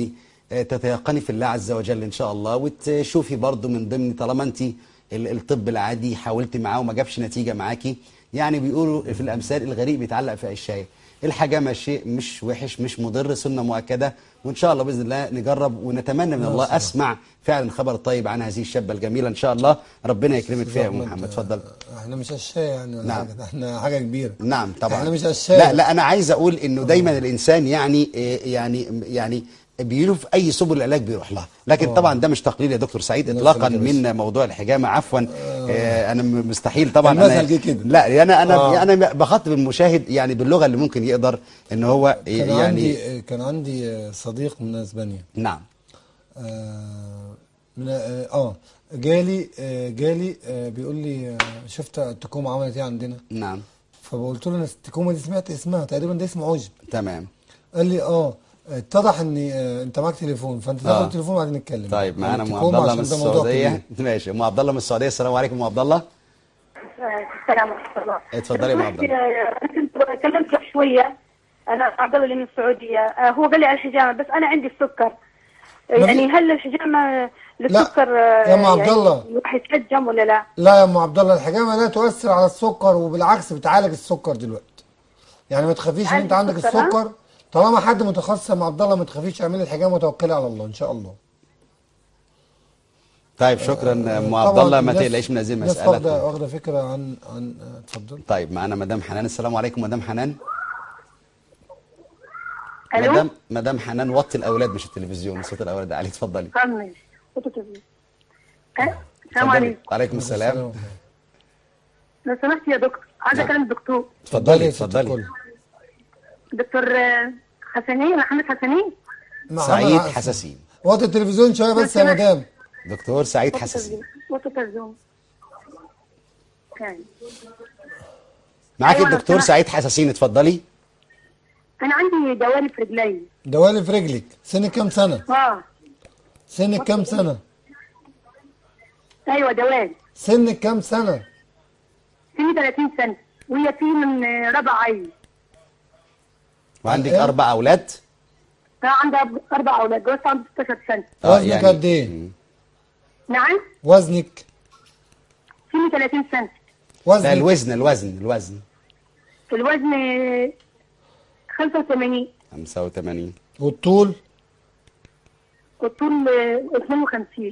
آه، تتيقني في الله عز وجل ان شاء الله وتشوفي برضو من ضمن طالما انت ال- الطب العادي حاولتي معاه وما جابش نتيجه معاكي يعني بيقولوا في الامثال الغريق بيتعلق في عشايه الحجامه شيء مش وحش مش مضر سنه مؤكده وان شاء الله باذن الله نجرب ونتمنى من الله اسمع فعلا خبر طيب عن هذه الشابه الجميله ان شاء الله ربنا يكرمك فيها يا ام محمد اتفضل احنا مش اشياء يعني ولا نعم. حاجه ده احنا حاجه كبيره نعم طبعا احنا مش اشياء لا لا انا عايز اقول انه دايما الانسان يعني إيه، يعني يعني بيقولوا في اي سبل العلاج بيروح لها لكن طبعا ده مش تقليل يا دكتور سعيد الله اطلاقا يخليك يا من موضوع الحجامه عفوا آه انا م- مستحيل طبعا المثل انا جه كده. لا انا انا آه. انا بخاطب المشاهد يعني باللغه اللي ممكن يقدر ان هو كان يعني عندي كان عندي صديق من اسبانيا نعم آه من اه آه، جالي آه جالي آه بيقول لي آه شفت التكومه عملت ايه عندنا نعم فقلت له انا التكومه دي سمعت اسمها تقريبا ده اسم عشب تمام قال لي اه اتضح ان آه انت معاك تليفون فانت تاخد آه. التليفون وبعدين نتكلم طيب معانا ام التكومة عبد الله من عشان ده موضوع السعوديه كبير. ماشي ام عبد الله من السعوديه السلام عليكم ام عبد الله السلام ورحمه الله اتفضلي يا أم عبد الله. انا كنت كلمت لك شويه انا عبد الله اللي من السعوديه آه، هو قال لي على الحجامه بس انا عندي السكر يعني هل الحجامه للسكر آه، يا أم عبد يعني الله. الواحد يتحجم ولا لا؟ لا يا ام عبد الله الحجامه لا تؤثر على السكر وبالعكس بتعالج السكر دلوقتي يعني ما تخافيش ان عالج انت عندك السكر، ها؟ السكر طالما حد متخصص يا ام عبد الله ما تخافيش اعملي الحجامه وتوكلي على الله ان شاء الله طيب شكرا ام طبعاً عبد الله ما الناس- تقلقيش من هذه الناس واخده المساله واخده فكره عن عن آه، اتفضل طيب معانا مدام حنان السلام عليكم مدام حنان الو مدام مدام حنان وطي الاولاد مش التلفزيون صوت الاولاد عليه اتفضلي طمن السلام اتفضلي. عليكم وعليكم السلام لو سمحت يا دكتور عايزه نعم. اكلم الدكتور اتفضلي يا ست اتفضلي الكل. دكتور آه، حسنين محمد حسنين محمد سعيد عقل. حساسين وطي التلفزيون شويه بس يا سمحت. مدام دكتور سعيد حساسين وقت الزوم كان معاك أيوة، لو الدكتور سمحت. سعيد حساسين اتفضلي انا عندي دوالي في رجلي دوالي في رجلك سنك كام سنه اه سنك كام سنه ايوه دوالي سنك كام سنه سني 30 سنه وهي في من آه، ربع عين وعندك إيه؟ اربع اولاد انا عندي أرب- اربع اولاد جوزت عندي 16 سنه وزنك قد ايه مم. نعم وزنك سني 30 سنه لا وزنك الوزن الوزن الوزن الوزن آه، 85 85 والطول والطول آه، 52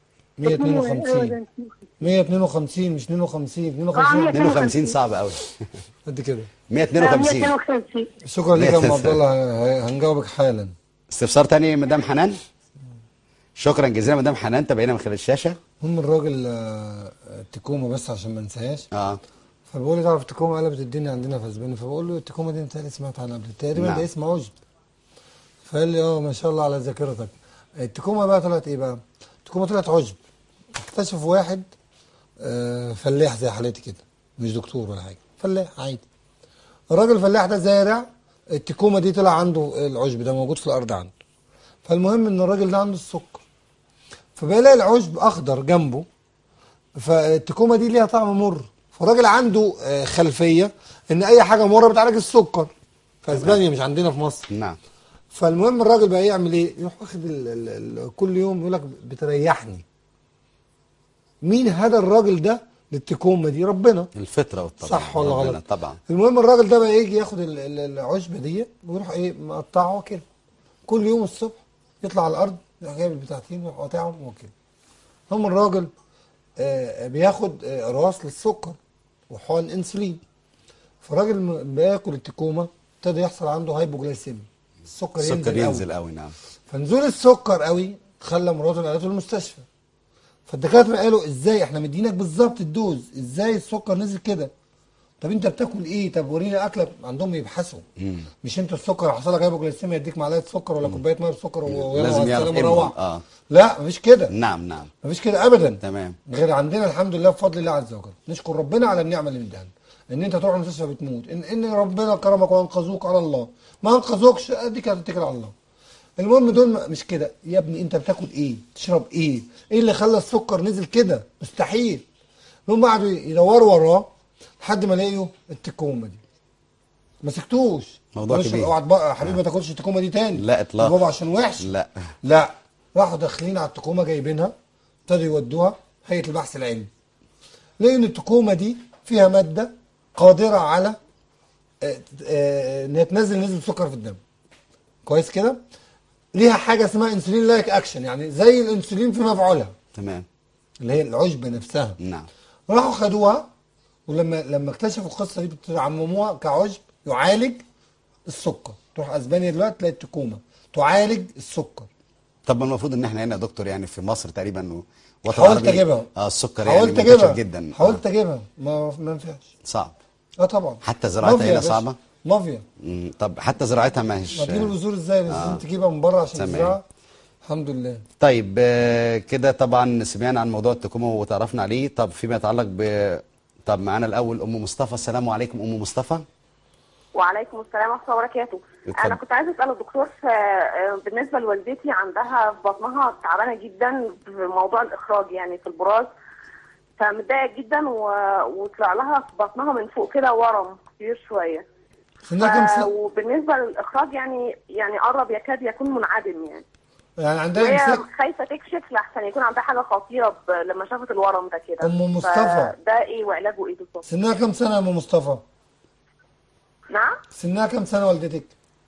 152 152 مش 52 آه، 52 52 صعب قوي قد كده 152 152 شكرا لك يا ام عبد الله ه- هنجاوبك حالا استفسار تاني يا مدام حنان شكرا جزيلا مدام حنان تابعينا من خلال الشاشه المهم الراجل آه، التكومه بس عشان ما انساهاش اه فبقول لي تعرف التكومه قلبت الدنيا عندنا في اسبانيا فبقول له التكومه دي انت سمعت عنها قبل تقريبا نعم. ده اسم عشب فقال لي اه ما شاء الله على ذاكرتك التكومه بقى طلعت ايه بقى؟ التكومه طلعت عشب اكتشف واحد آه، فلاح زي حالتي كده مش دكتور ولا حاجه فلاح عادي الراجل الفلاح ده زارع التكومه دي طلع عنده العشب ده موجود في الارض عنده فالمهم ان الراجل ده عنده السكر فبيلاقي العشب اخضر جنبه فالتكومه دي ليها طعم مر فالراجل عنده آه، خلفيه ان اي حاجه مره بتعالج السكر في اسبانيا مش عندنا في مصر نعم فالمهم الراجل بقى يعمل ايه يروح واخد ال ال ال كل يوم يقول لك بتريحني مين هدى الراجل ده للتكومه دي ربنا الفطره والطبع صح ولا ربنا غلط طبعا المهم الراجل ده بقى يجي ياخد ال- ال- العشبه دي ويروح ايه مقطعها كده كل يوم الصبح يطلع على الارض يروح جايب البتاعتين ويروح قاطعهم وكده هم الراجل آه، بياخد آه، راس للسكر وحقن انسولين فالراجل م- بياكل التكومه ابتدى يحصل عنده هايبوجلايسيميا السكر, السكر ينزل, ينزل قوي قوي نعم فنزول السكر قوي خلى مراته نقلته المستشفى فالدكاتره قالوا ازاي احنا مدينك بالظبط الدوز ازاي السكر نزل كده طب انت بتاكل ايه طب ورينا اكلك عندهم يبحثوا مش انت السكر حصل لك هايبوجلايسيميا يديك معلقه سكر ولا كوبايه ميه بسكر و- ويلا لازم مع يعرف السلامه إيه روح المهم. آه. لا مفيش كده نعم نعم مفيش كده ابدا تمام غير عندنا الحمد لله بفضل الله عز وجل نشكر ربنا على النعمه اللي مديها لنا. ان انت تروح المستشفى بتموت ان ان ربنا كرمك وانقذوك على الله ما انقذوكش اديك هتتكل على الله المهم دول م- مش كده يا ابني انت بتاكل ايه تشرب ايه ايه اللي خلى السكر نزل كده مستحيل هم قعدوا يدوروا وراه لحد ما لقيوا التكومه دي ما سكتوش موضوع معلش، كبير. اوعى تبقى يا حبيبي ما تاكلش التكومه دي تاني لا إطلاقاً. يا بابا عشان وحش لا لا راحوا داخلين على التكومه جايبينها ابتدوا يودوها هيئه البحث العلمي لان التكومه دي فيها ماده قادره على آه، آه، ان هي تنزل نسبه سكر في الدم كويس كده ليها حاجه اسمها انسولين لايك اكشن يعني زي الانسولين في مفعولها تمام اللي هي العشبه نفسها نعم راحوا خدوها ولما لما اكتشفوا القصه دي بتعمموها كعشب يعالج السكر تروح اسبانيا دلوقتي تلاقي التكومه تعالج السكر طب ما المفروض ان احنا هنا يا دكتور يعني في مصر تقريبا و- وطن حاولت عربي، اجيبها اه السكر يعني حاولت منتشر اجيبها جدا حاولت آه. اجيبها ما ما ينفعش صعب اه طبعا حتى زراعتها مافيا يا هنا باشا. صعبة؟ مافيا مم، طب حتى زراعتها ما هيش ما تجيب البذور ازاي لازم تجيبها من بره عشان تمام. تزرعها الحمد لله طيب آه، كده طبعا سمعنا عن موضوع التكومه وتعرفنا عليه طب فيما يتعلق ب طب معانا الاول ام مصطفى السلام عليكم ام مصطفى وعليكم السلام ورحمه الله وبركاته اتفضل. انا كنت عايزه اسال الدكتور في آه، بالنسبه لوالدتي عندها في بطنها تعبانه جدا في موضوع الاخراج يعني في البراز فمتضايقه جدا و... وطلع لها في بطنها من فوق كده ورم كبير شويه سنها كام ف... سنه وبالنسبه للاخراج يعني يعني قرب يكاد يكون منعدم يعني يعني عندها وهي امساك خايفه تكشف لحسن يكون عندها حاجه خطيره ب... لما شافت الورم ده كده أم مصطفى. ده ايه وعلاجه ايه بالظبط؟ سنها كام سنه يا ام مصطفى نعم؟ سنها كام سنه والدتك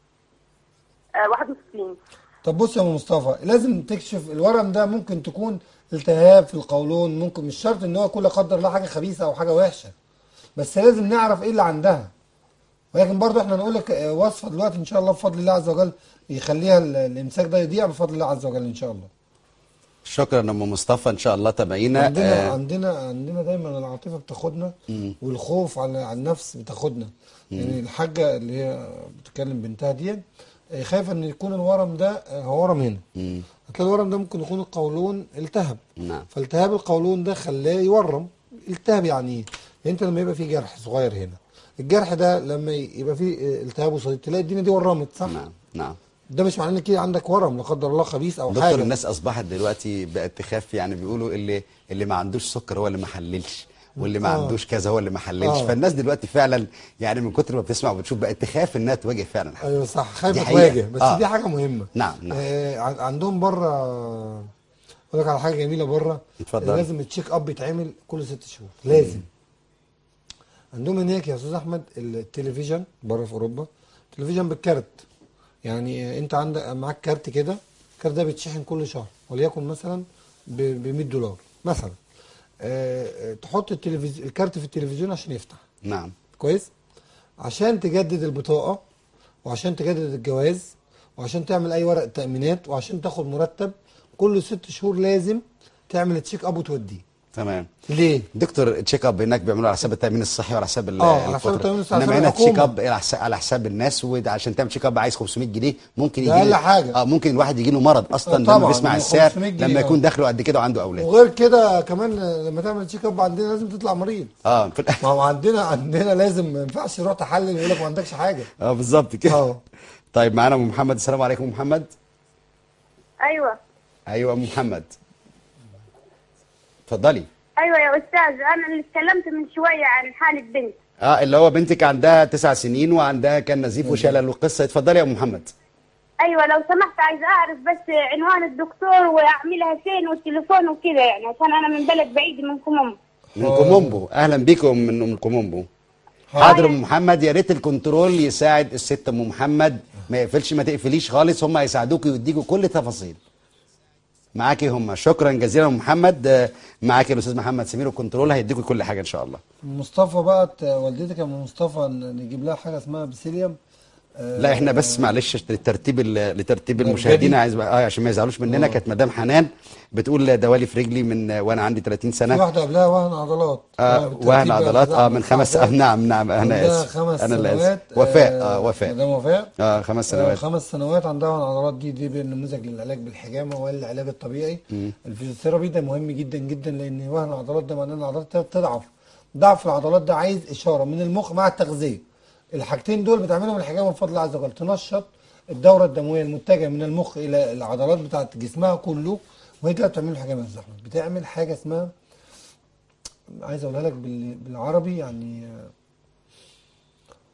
آه 61 طب بص يا ام مصطفى لازم تكشف الورم ده ممكن تكون التهاب في القولون ممكن مش شرط ان هو يكون لا قدر الله حاجه خبيثه او حاجه وحشه بس لازم نعرف ايه اللي عندها ولكن برضو احنا نقول لك آه، وصفه دلوقتي ان شاء الله بفضل الله عز وجل يخليها ال- الامساك ده يضيع بفضل الله عز وجل ان شاء الله شكرا ام مصطفى ان شاء الله تابعينا عندنا آه، عندنا عندنا دايما العاطفه بتاخدنا والخوف على على النفس بتاخدنا يعني الحاجه اللي هي بتتكلم بنتها دي آه، خايفه ان يكون الورم ده آه، هو ورم هنا مم، هتلاقي الورم ده ممكن يكون القولون التهب نعم فالتهاب القولون ده خلاه يورم التهاب يعني ايه؟ يعني انت لما يبقى في جرح صغير هنا الجرح ده لما يبقى فيه آه، التهاب وصديد تلاقي الدنيا دي ورمت صح؟ نعم نعم ده مش معناه ان كده عندك ورم لا قدر الله خبيث او دكتور حاجه الناس اصبحت دلوقتي بقت تخاف يعني بيقولوا اللي اللي ما عندوش سكر هو اللي ما حللش واللي ما آه. عندوش كذا هو اللي ما حللش آه. فالناس دلوقتي فعلا يعني من كتر ما بتسمع وبتشوف بقت تخاف انها تواجه فعلا حاجة. ايوه صح دي خايفه حقيقة. تواجه بس آه. دي حاجه مهمه نعم، نعم. آه عن- عندهم بره اقول لك على حاجه جميله بره اتفضل. لازم التشيك اب يتعمل كل ست شهور لازم عندهم هناك يا استاذ احمد التلفزيون بره في اوروبا تلفزيون بالكارت يعني آه، انت عندك معاك كارت كده الكارت ده بيتشحن كل شهر وليكن مثلا ب 100 دولار مثلا آه آه، تحط التلفزيون الكارت في التلفزيون عشان يفتح نعم كويس عشان تجدد البطاقة وعشان تجدد الجواز وعشان تعمل اي ورق تأمينات وعشان تاخد مرتب كل ست شهور لازم تعمل تشيك اب وتوديه تمام ليه؟ دكتور تشيك اب هناك بيعملوا على حساب التامين الصحي وعلى حساب ال- آه، على حساب الفترة. التأمين الصحي، انما حساب هنا تشيك الحكومة. اب على حساب على حساب الناس وعشان تعمل تشيك اب عايز 500 جنيه ممكن ده يجي أقل حاجة. اه ممكن الواحد يجي له مرض اصلا آه، لما طبعاً، بيسمع من السعر 500 جنيه، لما آه. يكون دخله قد كده وعنده اولاد وغير كده كمان لما تعمل تشيك اب عندنا لازم تطلع مريض اه في الآخر. ما هو عندنا عندنا لازم ما ينفعش تروح تحلل ويقول لك ما عندكش حاجه اه بالظبط كده اه طيب معانا ام محمد السلام عليكم أم محمد ايوه ايوه ام محمد اتفضلي ايوه يا استاذ انا اللي اتكلمت من شويه عن حاله بنت اه اللي هو بنتك عندها تسع سنين وعندها كان نزيف وشلل وقصه اتفضلي يا ام محمد ايوه لو سمحت عايزه اعرف بس عنوان الدكتور واعملها فين والتليفون وكده يعني عشان انا من بلد بعيد من كومومبو من كومومبو اهلا بكم من ام كومومبو حاضر ام محمد يا ريت الكنترول يساعد الست ام محمد ما يقفلش ما تقفليش خالص هم هيساعدوك ويديكوا كل التفاصيل معاكي هم شكرا جزيلا ام محمد آه، معاكي الاستاذ محمد سمير الكنترول هيديكوا كل حاجه ان شاء الله مصطفى بقى ت- والدتك يا ام مصطفى ن- نجيب لها حاجه اسمها بسيليوم آه، لا احنا بس معلش لترتيب ال- لترتيب برجدي. المشاهدين عايز بقى- اه عشان ما يزعلوش مننا كانت مدام حنان بتقول دوالي في رجلي من وانا عندي 30 في سنه واحده قبلها وهن عضلات آه بالترتيب وهن بقى عضلات بتاع اه من خمس آه ساعات. نعم نعم انا عندها اسف خمس انا اللي سنوات اسف وفاء اه وفاء مدام وفاء اه خمس آه، سنوات خمس سنوات عندها وهن عضلات دي دي نموذج للعلاج بالحجامه والعلاج الطبيعي الفيزيوثيرابي ده مهم جدا جدا لان وهن العضلات ده معناه ان العضلات تضعف ضعف العضلات ده عايز اشاره من المخ مع التغذيه الحاجتين دول بتعملهم الحجامه بفضل الله عز وجل تنشط الدوره الدمويه المتجهه من المخ الى العضلات بتاعت جسمها كله وهي كده بتعمل الحجامه يا أستاذ احمد بتعمل حاجه اسمها عايز اقولها لك بال- بالعربي يعني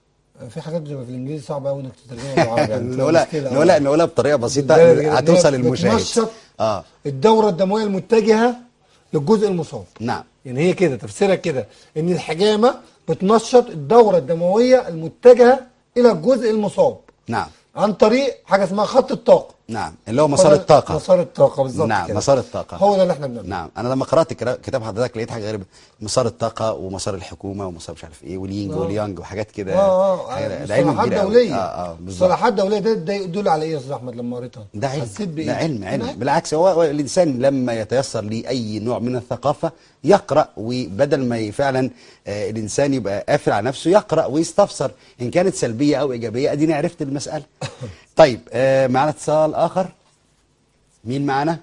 في حاجات بتبقى في الانجليزي صعبه قوي انك تترجمها بالعربي يعني بتبقى نقولها مشكلة. نقولها نقولها بطريقه بسيطه بالبلد كده، إن هي هتوصل للمشاهد بتنشط اه الدوره الدمويه المتجهه للجزء المصاب نعم يعني هي كده تفسيرها كده ان الحجامه بتنشط الدوره الدمويه المتجهه الى الجزء المصاب نعم عن طريق حاجه اسمها خط الطاقه نعم اللي هو مسار الطاقه مسار الطاقه بالظبط نعم كده. مسار الطاقه هو ده اللي احنا بنعمله نعم انا لما قرات كرا- كتاب حضرتك لقيت حاجه غريبه مسار الطاقه ومسار الحكومه ومسار مش عارف ايه والينج آه. واليانج وحاجات كده اه حاجة- اه ده علم مصطلحات كبير أوي. دوليه اه اه بالظبط مصطلحات دوليه ده ده يدل على ايه يا استاذ احمد لما قريتها ده علم حسيت بايه ده علم علم بالعكس هو هو الانسان لما يتيسر ليه اي نوع من الثقافه يقرا وبدل ما ي- فعلا آه الانسان يبقى قافل على نفسه يقرا ويستفسر ان كانت سلبيه او ايجابيه اديني عرفت المساله طيب آه معنا اتصال اخر مين معنا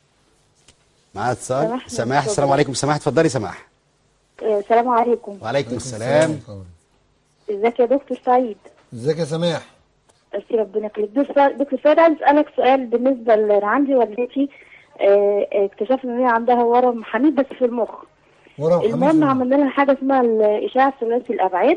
معنا اتصال سماح سماح السلام عليكم سماح اتفضلي سماح السلام عليكم وعليكم السلام ازيك يا دكتور سعيد ازيك يا سماح أسي ربنا يخليك دكتور دكتور سعيد عايز اسالك سؤال بالنسبه ل أنا عندي والدتي آه، آه، اكتشفنا ان هي عندها ورم حميد بس في المخ ورا محمد المهم فين؟ عملنا لها حاجه اسمها الاشعه ثلاثي الابعاد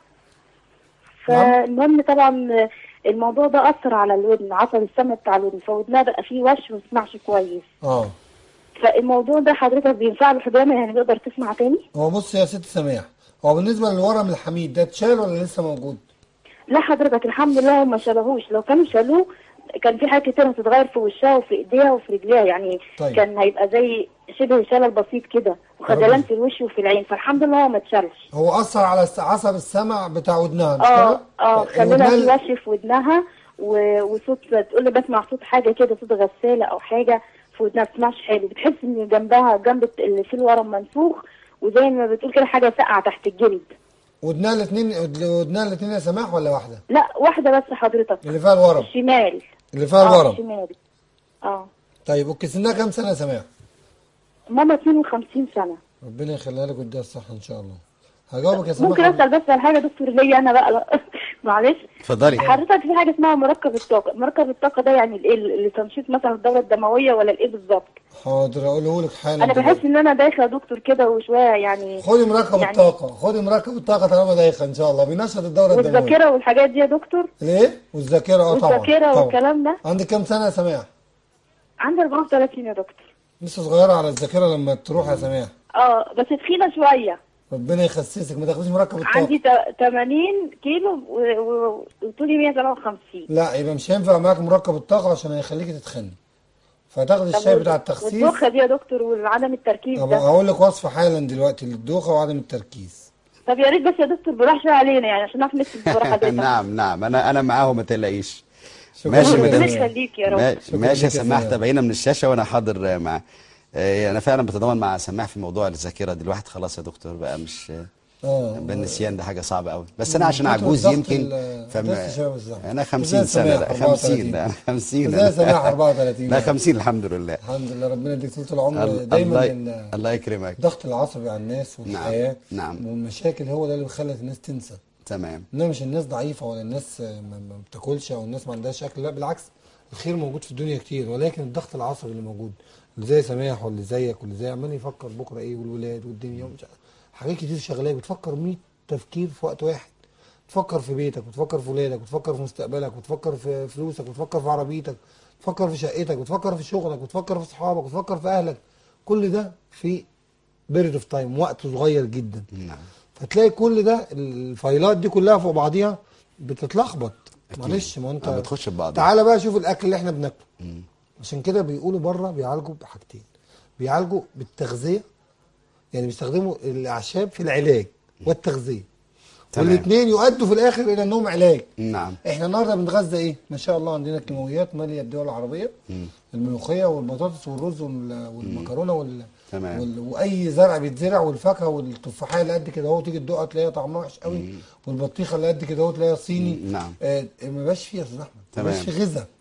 نعم. فالمهم طبعا آه، الموضوع ده اثر على الودن عصب السمع بتاع الودن فودنها بقى فيه وش ما تسمعش كويس اه فالموضوع ده حضرتك بينفع له حضانه يعني بيقدر تسمع تاني هو بص يا ست سماح هو بالنسبه للورم الحميد ده اتشال ولا لسه موجود؟ لا حضرتك الحمد لله هم ما شالوهوش لو كانوا شالوه كان في حاجات كتير هتتغير في وشها وفي ايديها وفي رجليها يعني طيب. كان هيبقى زي شبه شلل بسيط كده وخدلان في الوش وفي العين فالحمد لله هو ما اتشالش هو اثر على الس- عصب السمع بتاع ودنها مش اه كده؟ اه خلى ودنها لها ال- في وش في ودنها و- وصوت تقول لي بسمع صوت حاجه كده صوت غساله او حاجه في ودنها ما بتسمعش حلو بتحس ان جنبها جنب اللي فيه الورم منفوخ وزي ما بتقول كده حاجه ساقعه تحت الجلد ودنها الاثنين ودنها الاثنين يا سماح ولا واحده؟ لا واحده بس حضرتك اللي فيها الورم الشمال اللي فيها اه الورم الشمال اه طيب اوكي سنها كام سنه يا سماح؟ ماما 52 سنه ربنا يخليها لك ويديها الصحه ان شاء الله هجاوبك يا سماح ممكن اسال بس على حاجه دكتور ليا انا بقى لا. معلش اتفضلي حضرتك في حاجه اسمها مركب الطاقه مركب الطاقه ده يعني الايه لتنشيط مثلا الدوره الدمويه ولا الايه بالظبط حاضر اقوله لك حالا انا دلوقتي. بحس ان انا داخله يا دكتور كده وشويه يعني خدي مركب يعني- الطاقه خدي مركب الطاقه طالما دايخه ان شاء الله بينشط الدوره الدمويه والذاكره والحاجات دي يا دكتور ليه؟ والذاكره اه طبعا والذاكره طبعا. والكلام ده عندك كام سنه يا سماح؟ عندي 34 يا دكتور لسه صغيره على الذاكره لما تروح يا سماح اه بس تخينه شويه ربنا يخسسك ما تاخديش مركب الطاقه عندي تا- 80 كيلو و- و- وطولي 157 لا يبقى مش هينفع معاك مركب الطاقه عشان هيخليكي تتخني فتاخدي الشاي بتاع التخسيس والدوخه دي يا دكتور وعدم التركيز طب ده هقول لك وصفه حالا دلوقتي للدوخه وعدم التركيز طب يا ريت بس يا دكتور براح شويه علينا يعني عشان نعرف نكتب بصراحه حضرتك نعم نعم انا انا معاهم ما تقلقيش شكراً ماشي جداً. مدام ربنا يخليك يا رب ما- شكراً ماشي يا ليك يا سماح سماح. تابعينا من الشاشه وانا حاضر آه، معاه آه، انا فعلا بتضامن مع سماح في موضوع الذاكره دي الواحد خلاص يا دكتور بقى مش اه بقى النسيان ده حاجه صعبه قوي بس انا عشان كتر عجوز الضغط يمكن ال- فما ضغط الشباب الزهر. انا وزي 50 سنه سماح لا 34. 50 لا انا 50 وزي أنا. سماح 34 لا 50 الحمد لله الحمد لله ربنا يديك طول العمر الله دايما الله- ال- الله يكرمك الضغط العصبي على الناس والحياه نعم. والمشاكل هو ده اللي بيخلي الناس تنسى تمام انما مش الناس ضعيفه ولا الناس ما ما بتاكلش او الناس ما عندهاش اكل لا بالعكس الخير موجود في الدنيا كتير ولكن الضغط العصبي اللي موجود اللي زي سماح واللي زيك واللي زي عمال يفكر بكره ايه والولاد والدنيا ومش عارف. حاجات كتير شغلاك بتفكر 100 تفكير في وقت واحد تفكر في بيتك وتفكر في ولادك وتفكر في مستقبلك وتفكر في فلوسك وتفكر في عربيتك وتفكر في شقتك وتفكر في شغلك وتفكر في اصحابك وتفكر في اهلك كل ده في بيريد اوف تايم وقت صغير جدا نعم فتلاقي كل ده الفايلات دي كلها فوق بعضيها بتتلخبط أكيد. معلش ما انت آه، بتخش في بعضها. تعالى بقى شوف الاكل اللي احنا بناكله عشان كده بيقولوا بره بيعالجوا بحاجتين بيعالجوا بالتغذيه يعني بيستخدموا الاعشاب في العلاج والتغذيه تمام. والاثنين يؤدوا في الاخر الى انهم علاج نعم احنا النهارده بنتغذى ايه؟ ما شاء الله عندنا الكيماويات ماليه الدول العربيه الملوخيه والبطاطس والرز وال- والمكرونه وال... تمام. وال... واي زرع بيتزرع والفاكهه والتفاحيه اللي قد كده اهو تيجي تدوقها تلاقيها طعمها وحش قوي والبطيخه اللي قد كده اهو تلاقيها صيني نعم. آه ما بقاش فيه يا استاذ احمد ما تمام. بقاش فيه غذاء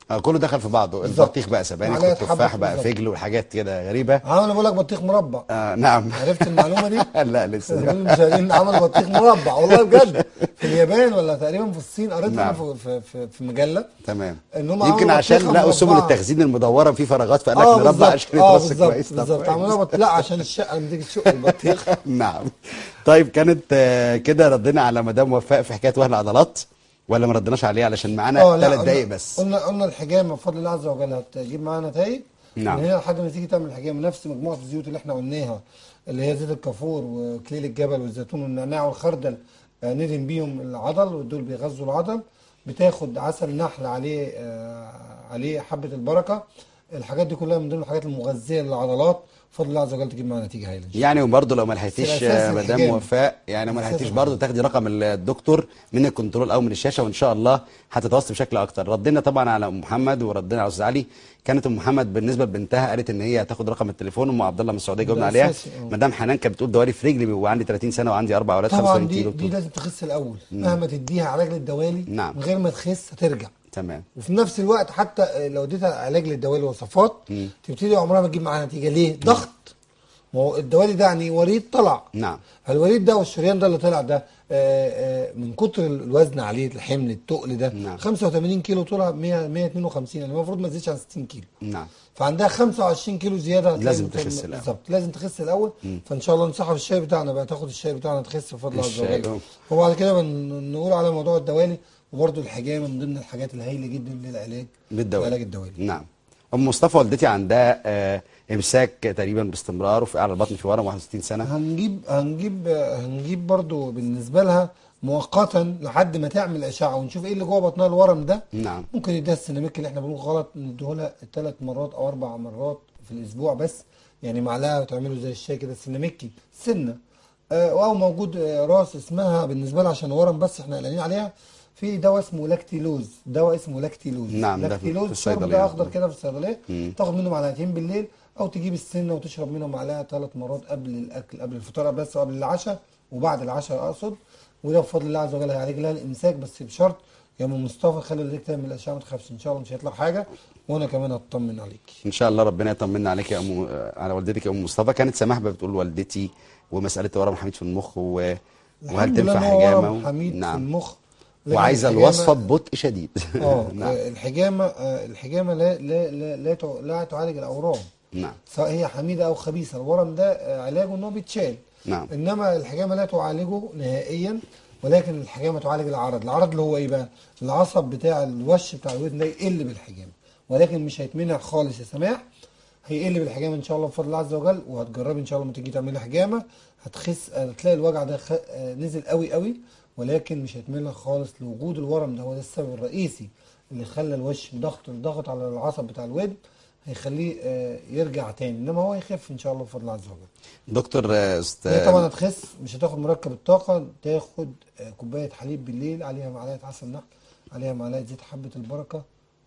آه كله دخل في بعضه بالظبط. البطيخ بقى سبانخ معلقة حبة والتفاح بقى بالظبط. فجل والحاجات كده غريبه عملوا بقول لك بطيخ مربع آه نعم عرفت المعلومه دي؟ لا لسه كل المشاهدين عملوا بطيخ مربع والله بجد في اليابان ولا تقريبا في الصين قريت نعم. انا في, في, في, في مجله تمام إن هم يمكن عملوا عشان بطيخة لقوا سبل مربعة. التخزين المدوره في فراغات فقال لك اه نربع بالظبط عشان اه يترص بالظبط كويس طب بالظبط كويس. عملوها بط... لا عشان الشقه لما تيجي تشق البطيخ نعم طيب كانت آه، كده ردينا على مدام وفاء في حكايه وهن العضلات ولا ما ردناش عليه علشان معانا اه لا ثلاث قلنا- دقايق بس قلنا قلنا الحجامه بفضل الله عز وجل هتجيب معانا نتائج نعم. من هنا لحد ما تيجي تعمل الحجامه نفس مجموعه الزيوت اللي احنا قلناها اللي هي زيت الكافور وكليل الجبل والزيتون والنعناع والخردل آه، ندهن بيهم العضل ودول بيغذوا العضل بتاخد عسل نحل عليه آه، عليه حبه البركه الحاجات دي كلها من ضمن الحاجات المغذيه للعضلات بفضل الله عز وجل تجيب معانا نتيجه هايله إن شاء يعني وبرضه لو ما لحقتيش بس الأساس آه، مدام الحجامة. وفاء يعني ما الأساس لحقتيش الحجامة. برضه تاخدي رقم الدكتور من الكنترول او من الشاشه وان شاء الله هتتواصلي بشكل اكتر ردينا طبعا على ام محمد وردينا على استاذ علي كانت ام محمد بالنسبه لبنتها قالت ان هي هتاخد رقم التليفون ام عبد الله من السعوديه جاوبنا ده عليها أساسي، اه. مدام حنان كانت بتقول دوالي في رجلي وعندي 30 سنه وعندي اربع اولاد طبعا 75 دي كيلو دي لازم تخس الاول مهما تديها علاج للدوالي نعم. من غير ما تخس هترجع تمام وفي نفس الوقت حتى لو اديتها علاج للدوالي وصفات تبتدي عمرها ما تجيب معاها نتيجه ليه؟ ضغط ما هو الدوالي ده يعني وريد طلع نعم فالوريد ده والشريان ده اللي طلع ده آه، آه، من كتر الوزن عليه الحمل التقل ده نعم. 85 كيلو طلع 100 152 يعني المفروض ما تزيدش عن 60 كيلو نعم فعندها 25 كيلو زياده هتلاقي لازم بتعمل- تخس الأول. بالظبط لازم تخس الاول فان شاء الله ننصحها بالشاي بتاعنا بقى تاخد الشاي بتاعنا تخس بفضل الله عز الشاي، وجل اه. وبعد كده بن- نقول على موضوع الدوالي وبرده الحجامه من ضمن الحاجات الهائله جدا للعلاج بالدوالي علاج الدوالي نعم ام مصطفى والدتي عندها آه امساك تقريبا باستمرار وفي اعلى البطن في ورم 61 سنه هنجيب هنجيب هنجيب برضو بالنسبه لها مؤقتا لحد ما تعمل اشعه ونشوف ايه اللي جوه بطنها الورم ده نعم ممكن يديها السيناميك اللي احنا بنقول غلط نديه لها ثلاث مرات او اربع مرات في الاسبوع بس يعني معلقه وتعمله زي الشاي كده السيناميكي سنه آه او موجود آه، راس اسمها بالنسبه لها عشان ورم بس احنا قلقانين عليها في دواء اسمه لاكتيلوز دواء اسمه لاكتيلوز نعم، ده في- لاكتيلوز في الشرب الصيدلية. ده اخضر كده في الصيدليه مم. تاخد منه معلقتين بالليل او تجيب السنه وتشرب منه معلقه ثلاث مرات قبل الاكل قبل الفطار بس وقبل العشاء وبعد العشاء اقصد وده بفضل الله عز وجل هيعالج لها الامساك بس بشرط يا ام مصطفى خلي والدتك تعمل الاشعه ما تخافش ان شاء الله مش هيطلع حاجه وانا كمان هطمن عليكي ان شاء الله ربنا يطمنا عليك يا ام آه، على والدتك يا ام مصطفى كانت سماح بتقول والدتي ومساله ورم حميد في المخ و... وهل الحمد لله تنفع إن هو حجامه ورم حميد في نعم المخ لكن وعايزه الحجامة- الوصفه ببطء شديد اه نعم آه، الحجامه آه، الحجامه لا لا لا لا, تع- لا تعالج الاورام نعم سواء هي حميده او خبيثه الورم ده آه، علاجه ان هو بيتشال نعم انما الحجامه لا تعالجه نهائيا ولكن الحجامه تعالج العرض العرض اللي هو ايه بقى العصب بتاع الوش بتاع الودن ده يقل بالحجامه ولكن مش هيتمنع خالص يا سماح هيقل بالحجامه ان شاء الله بفضل الله عز وجل وهتجربي ان شاء الله لما تيجي تعملي حجامه هتخس هتلاقي الوجع ده خ... آه، نزل قوي قوي ولكن مش هيتمنع خالص لوجود الورم ده هو ده السبب الرئيسي اللي خلى الوش ضغط الضغط على العصب بتاع الودن هيخليه آه، يرجع تاني انما هو هيخف ان شاء الله بفضل الله عز وجل دكتور آه، هي است... طبعا هتخس مش هتاخد مركب الطاقة تاخد آه، كوباية حليب بالليل عليها معلقة عسل نحل عليها معلقة زيت حبة البركة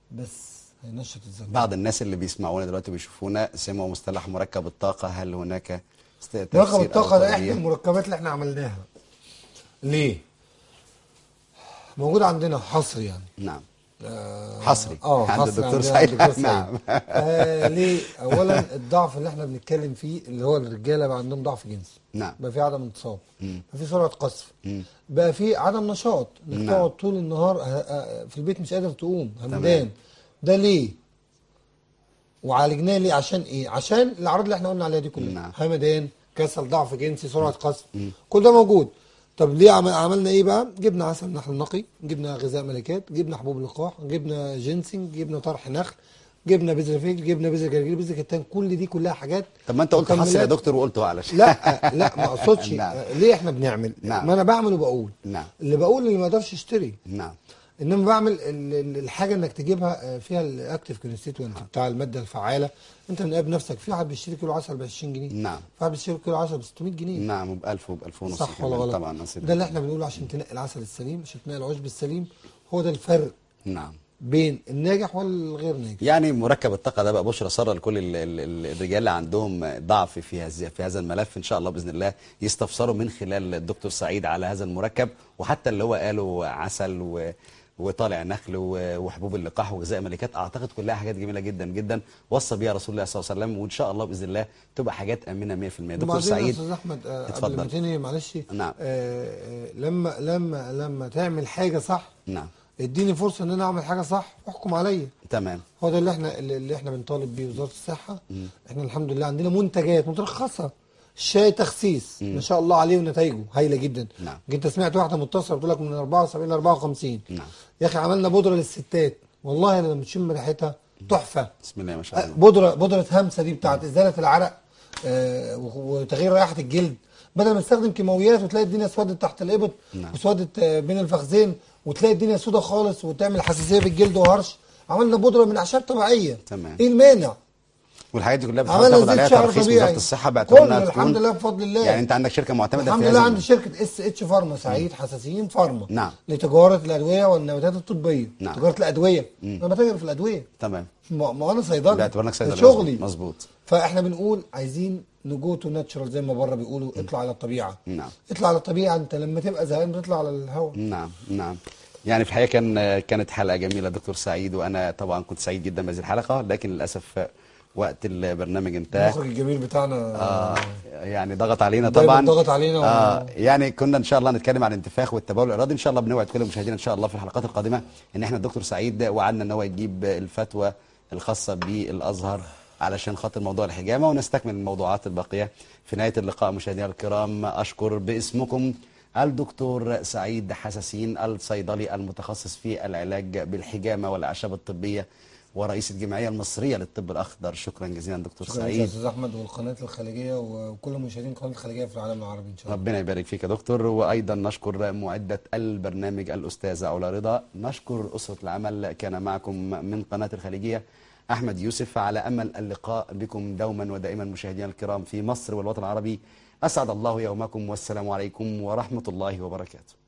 بس هينشط الزكاة بعض الناس اللي بيسمعونا دلوقتي وبيشوفونا سمعوا مصطلح مركب الطاقه هل هناك است- مركب تفسير أو الطاقة ده احدى توضيح؟ المركبات اللي احنا عملناها ليه؟ موجود عندنا حصر يعني نعم آه، حصري اه عند حصري الدكتور عندنا سعيد. عند الدكتور نعم. آه ليه؟ اولا الضعف اللي احنا بنتكلم فيه اللي هو الرجاله بقى عندهم ضعف جنسي نعم بقى في عدم انتصاب مم. بقى في سرعه قذف مم. بقى في عدم نشاط انك نعم. تقعد طول النهار ه- ه- في البيت مش قادر تقوم تمام. همدان ده ليه وعالجناه ليه عشان ايه عشان الاعراض اللي احنا قلنا عليها دي كلها نعم. همدان كسل ضعف جنسي سرعه قذف كل ده موجود طب ليه عمل عملنا ايه بقى جبنا عسل نحل نقي جبنا غذاء ملكات جبنا حبوب لقاح جبنا جينسينج جبنا طرح نخل جبنا بذر فجل جبنا بذر جرجير بذر كتان كل دي كلها حاجات طب ما انت قلت حصري يا مكملات. دكتور وقلته علشان لا لا ما اقصدش نعم. ليه احنا بنعمل نعم. ما انا بعمل وبقول نعم اللي بقول اللي ما يقدرش يشتري نعم انما بعمل ال- ال- الحاجه انك تجيبها آه، فيها الاكتيف كونستيتوينت بتاع الماده الفعاله انت من بنفسك في واحد بيشتري كيلو عسل ب 20 جنيه نعم في واحد بيشتري كيلو عسل ب 600 جنيه نعم وب 1000 وب 1000 ونص صح ولا كمان غلط طبعا نصيب ده اللي احنا بنقوله عشان تنقي العسل السليم عشان تنقي العشب السليم هو ده الفرق نعم بين الناجح والغير ناجح يعني مركب الطاقة ده بقى بشرى سارة لكل ال- ال- ال- الرجال اللي عندهم ضعف في هذا في هذا الملف ان شاء الله باذن الله يستفسروا من خلال الدكتور سعيد على هذا المركب وحتى اللي هو قاله عسل و وطالع نخل و- وحبوب اللقاح وغذاء ملكات اعتقد كلها حاجات جميله جدا جدا وصى بيها رسول الله صلى الله عليه وسلم وان شاء الله باذن الله تبقى حاجات امنه 100% دكتور وبعدين يا سعيد استاذ احمد آه، قبل اتفضل. ما تنهي معلش نعم. آه، آه، لما لما لما تعمل حاجه صح نعم اديني فرصه ان انا اعمل حاجه صح واحكم عليا تمام هو ده اللي احنا اللي اللي احنا بنطالب بيه وزاره الصحه احنا الحمد لله عندنا منتجات مترخصه الشاي تخسيس ما شاء الله عليه ونتائجه هايله جدا نعم. انت سمعت واحده متصله بتقول لك من 74 ل 54 نعم. يا اخي عملنا بودره للستات والله انا لما تشم ريحتها تحفه بسم الله ما شاء الله بودره بودره همسه دي بتاعت ازاله العرق آه، وتغيير رائحه الجلد بدل ما نستخدم كيماويات وتلاقي الدنيا اسودت تحت الابط نعم. واسودت آه، بين الفخذين وتلاقي الدنيا سودة خالص وتعمل حساسيه بالجلد وهرش عملنا بودره من اعشاب طبيعيه تمام. ايه المانع والحاجات دي كلها بتحاول عملنا تاخد زيت عليها شعر ترخيص طبيعي وزاره الصحه باعتبار كل انها الحمد تكون لله بفضل الله يعني انت عندك شركه معتمده الحمد في لله هذا عندي شركه اس اتش فارما سعيد حساسيين فارما نعم. لتجاره الادويه والنباتات الطبيه نعم. تجاره الادويه انا بتاجر في الادويه تمام ما ما انا صيدلي باعتبار انك ده صيدلي شغلي مظبوط فاحنا بنقول عايزين نجو تو ناتشرال زي ما بره بيقولوا اطلع على الطبيعه نعم. اطلع على الطبيعه انت لما تبقى زهقان بتطلع على الهواء نعم نعم يعني في الحقيقه كان كانت حلقه جميله دكتور سعيد وانا طبعا كنت سعيد جدا بهذه الحلقه لكن للاسف وقت البرنامج انتهى المخرج الجميل بتاعنا آه يعني ضغط علينا دايماً طبعا ضغط علينا و- آه يعني كنا ان شاء الله نتكلم عن الانتفاخ والتبول الارادي ان شاء الله بنوعد كل المشاهدين ان شاء الله في الحلقات القادمه ان احنا الدكتور سعيد وعدنا ان هو يجيب الفتوى الخاصه بالازهر علشان خاطر موضوع الحجامه ونستكمل الموضوعات الباقيه في نهايه اللقاء مشاهدينا الكرام اشكر باسمكم الدكتور سعيد حساسين الصيدلي المتخصص في العلاج بالحجامه والاعشاب الطبيه ورئيس الجمعيه المصريه للطب الاخضر شكرا جزيلا دكتور شكرا لك يا سعيد استاذ احمد والقناه الخليجيه وكل مشاهدين قناه الخليجيه في العالم العربي ان شاء الله ربنا يبارك فيك يا دكتور وايضا نشكر معده البرنامج الاستاذه علا رضا نشكر اسره العمل كان معكم من قناه الخليجيه احمد يوسف على امل اللقاء بكم دوما ودائما مشاهدينا الكرام في مصر والوطن العربي اسعد الله يومكم والسلام عليكم ورحمه الله وبركاته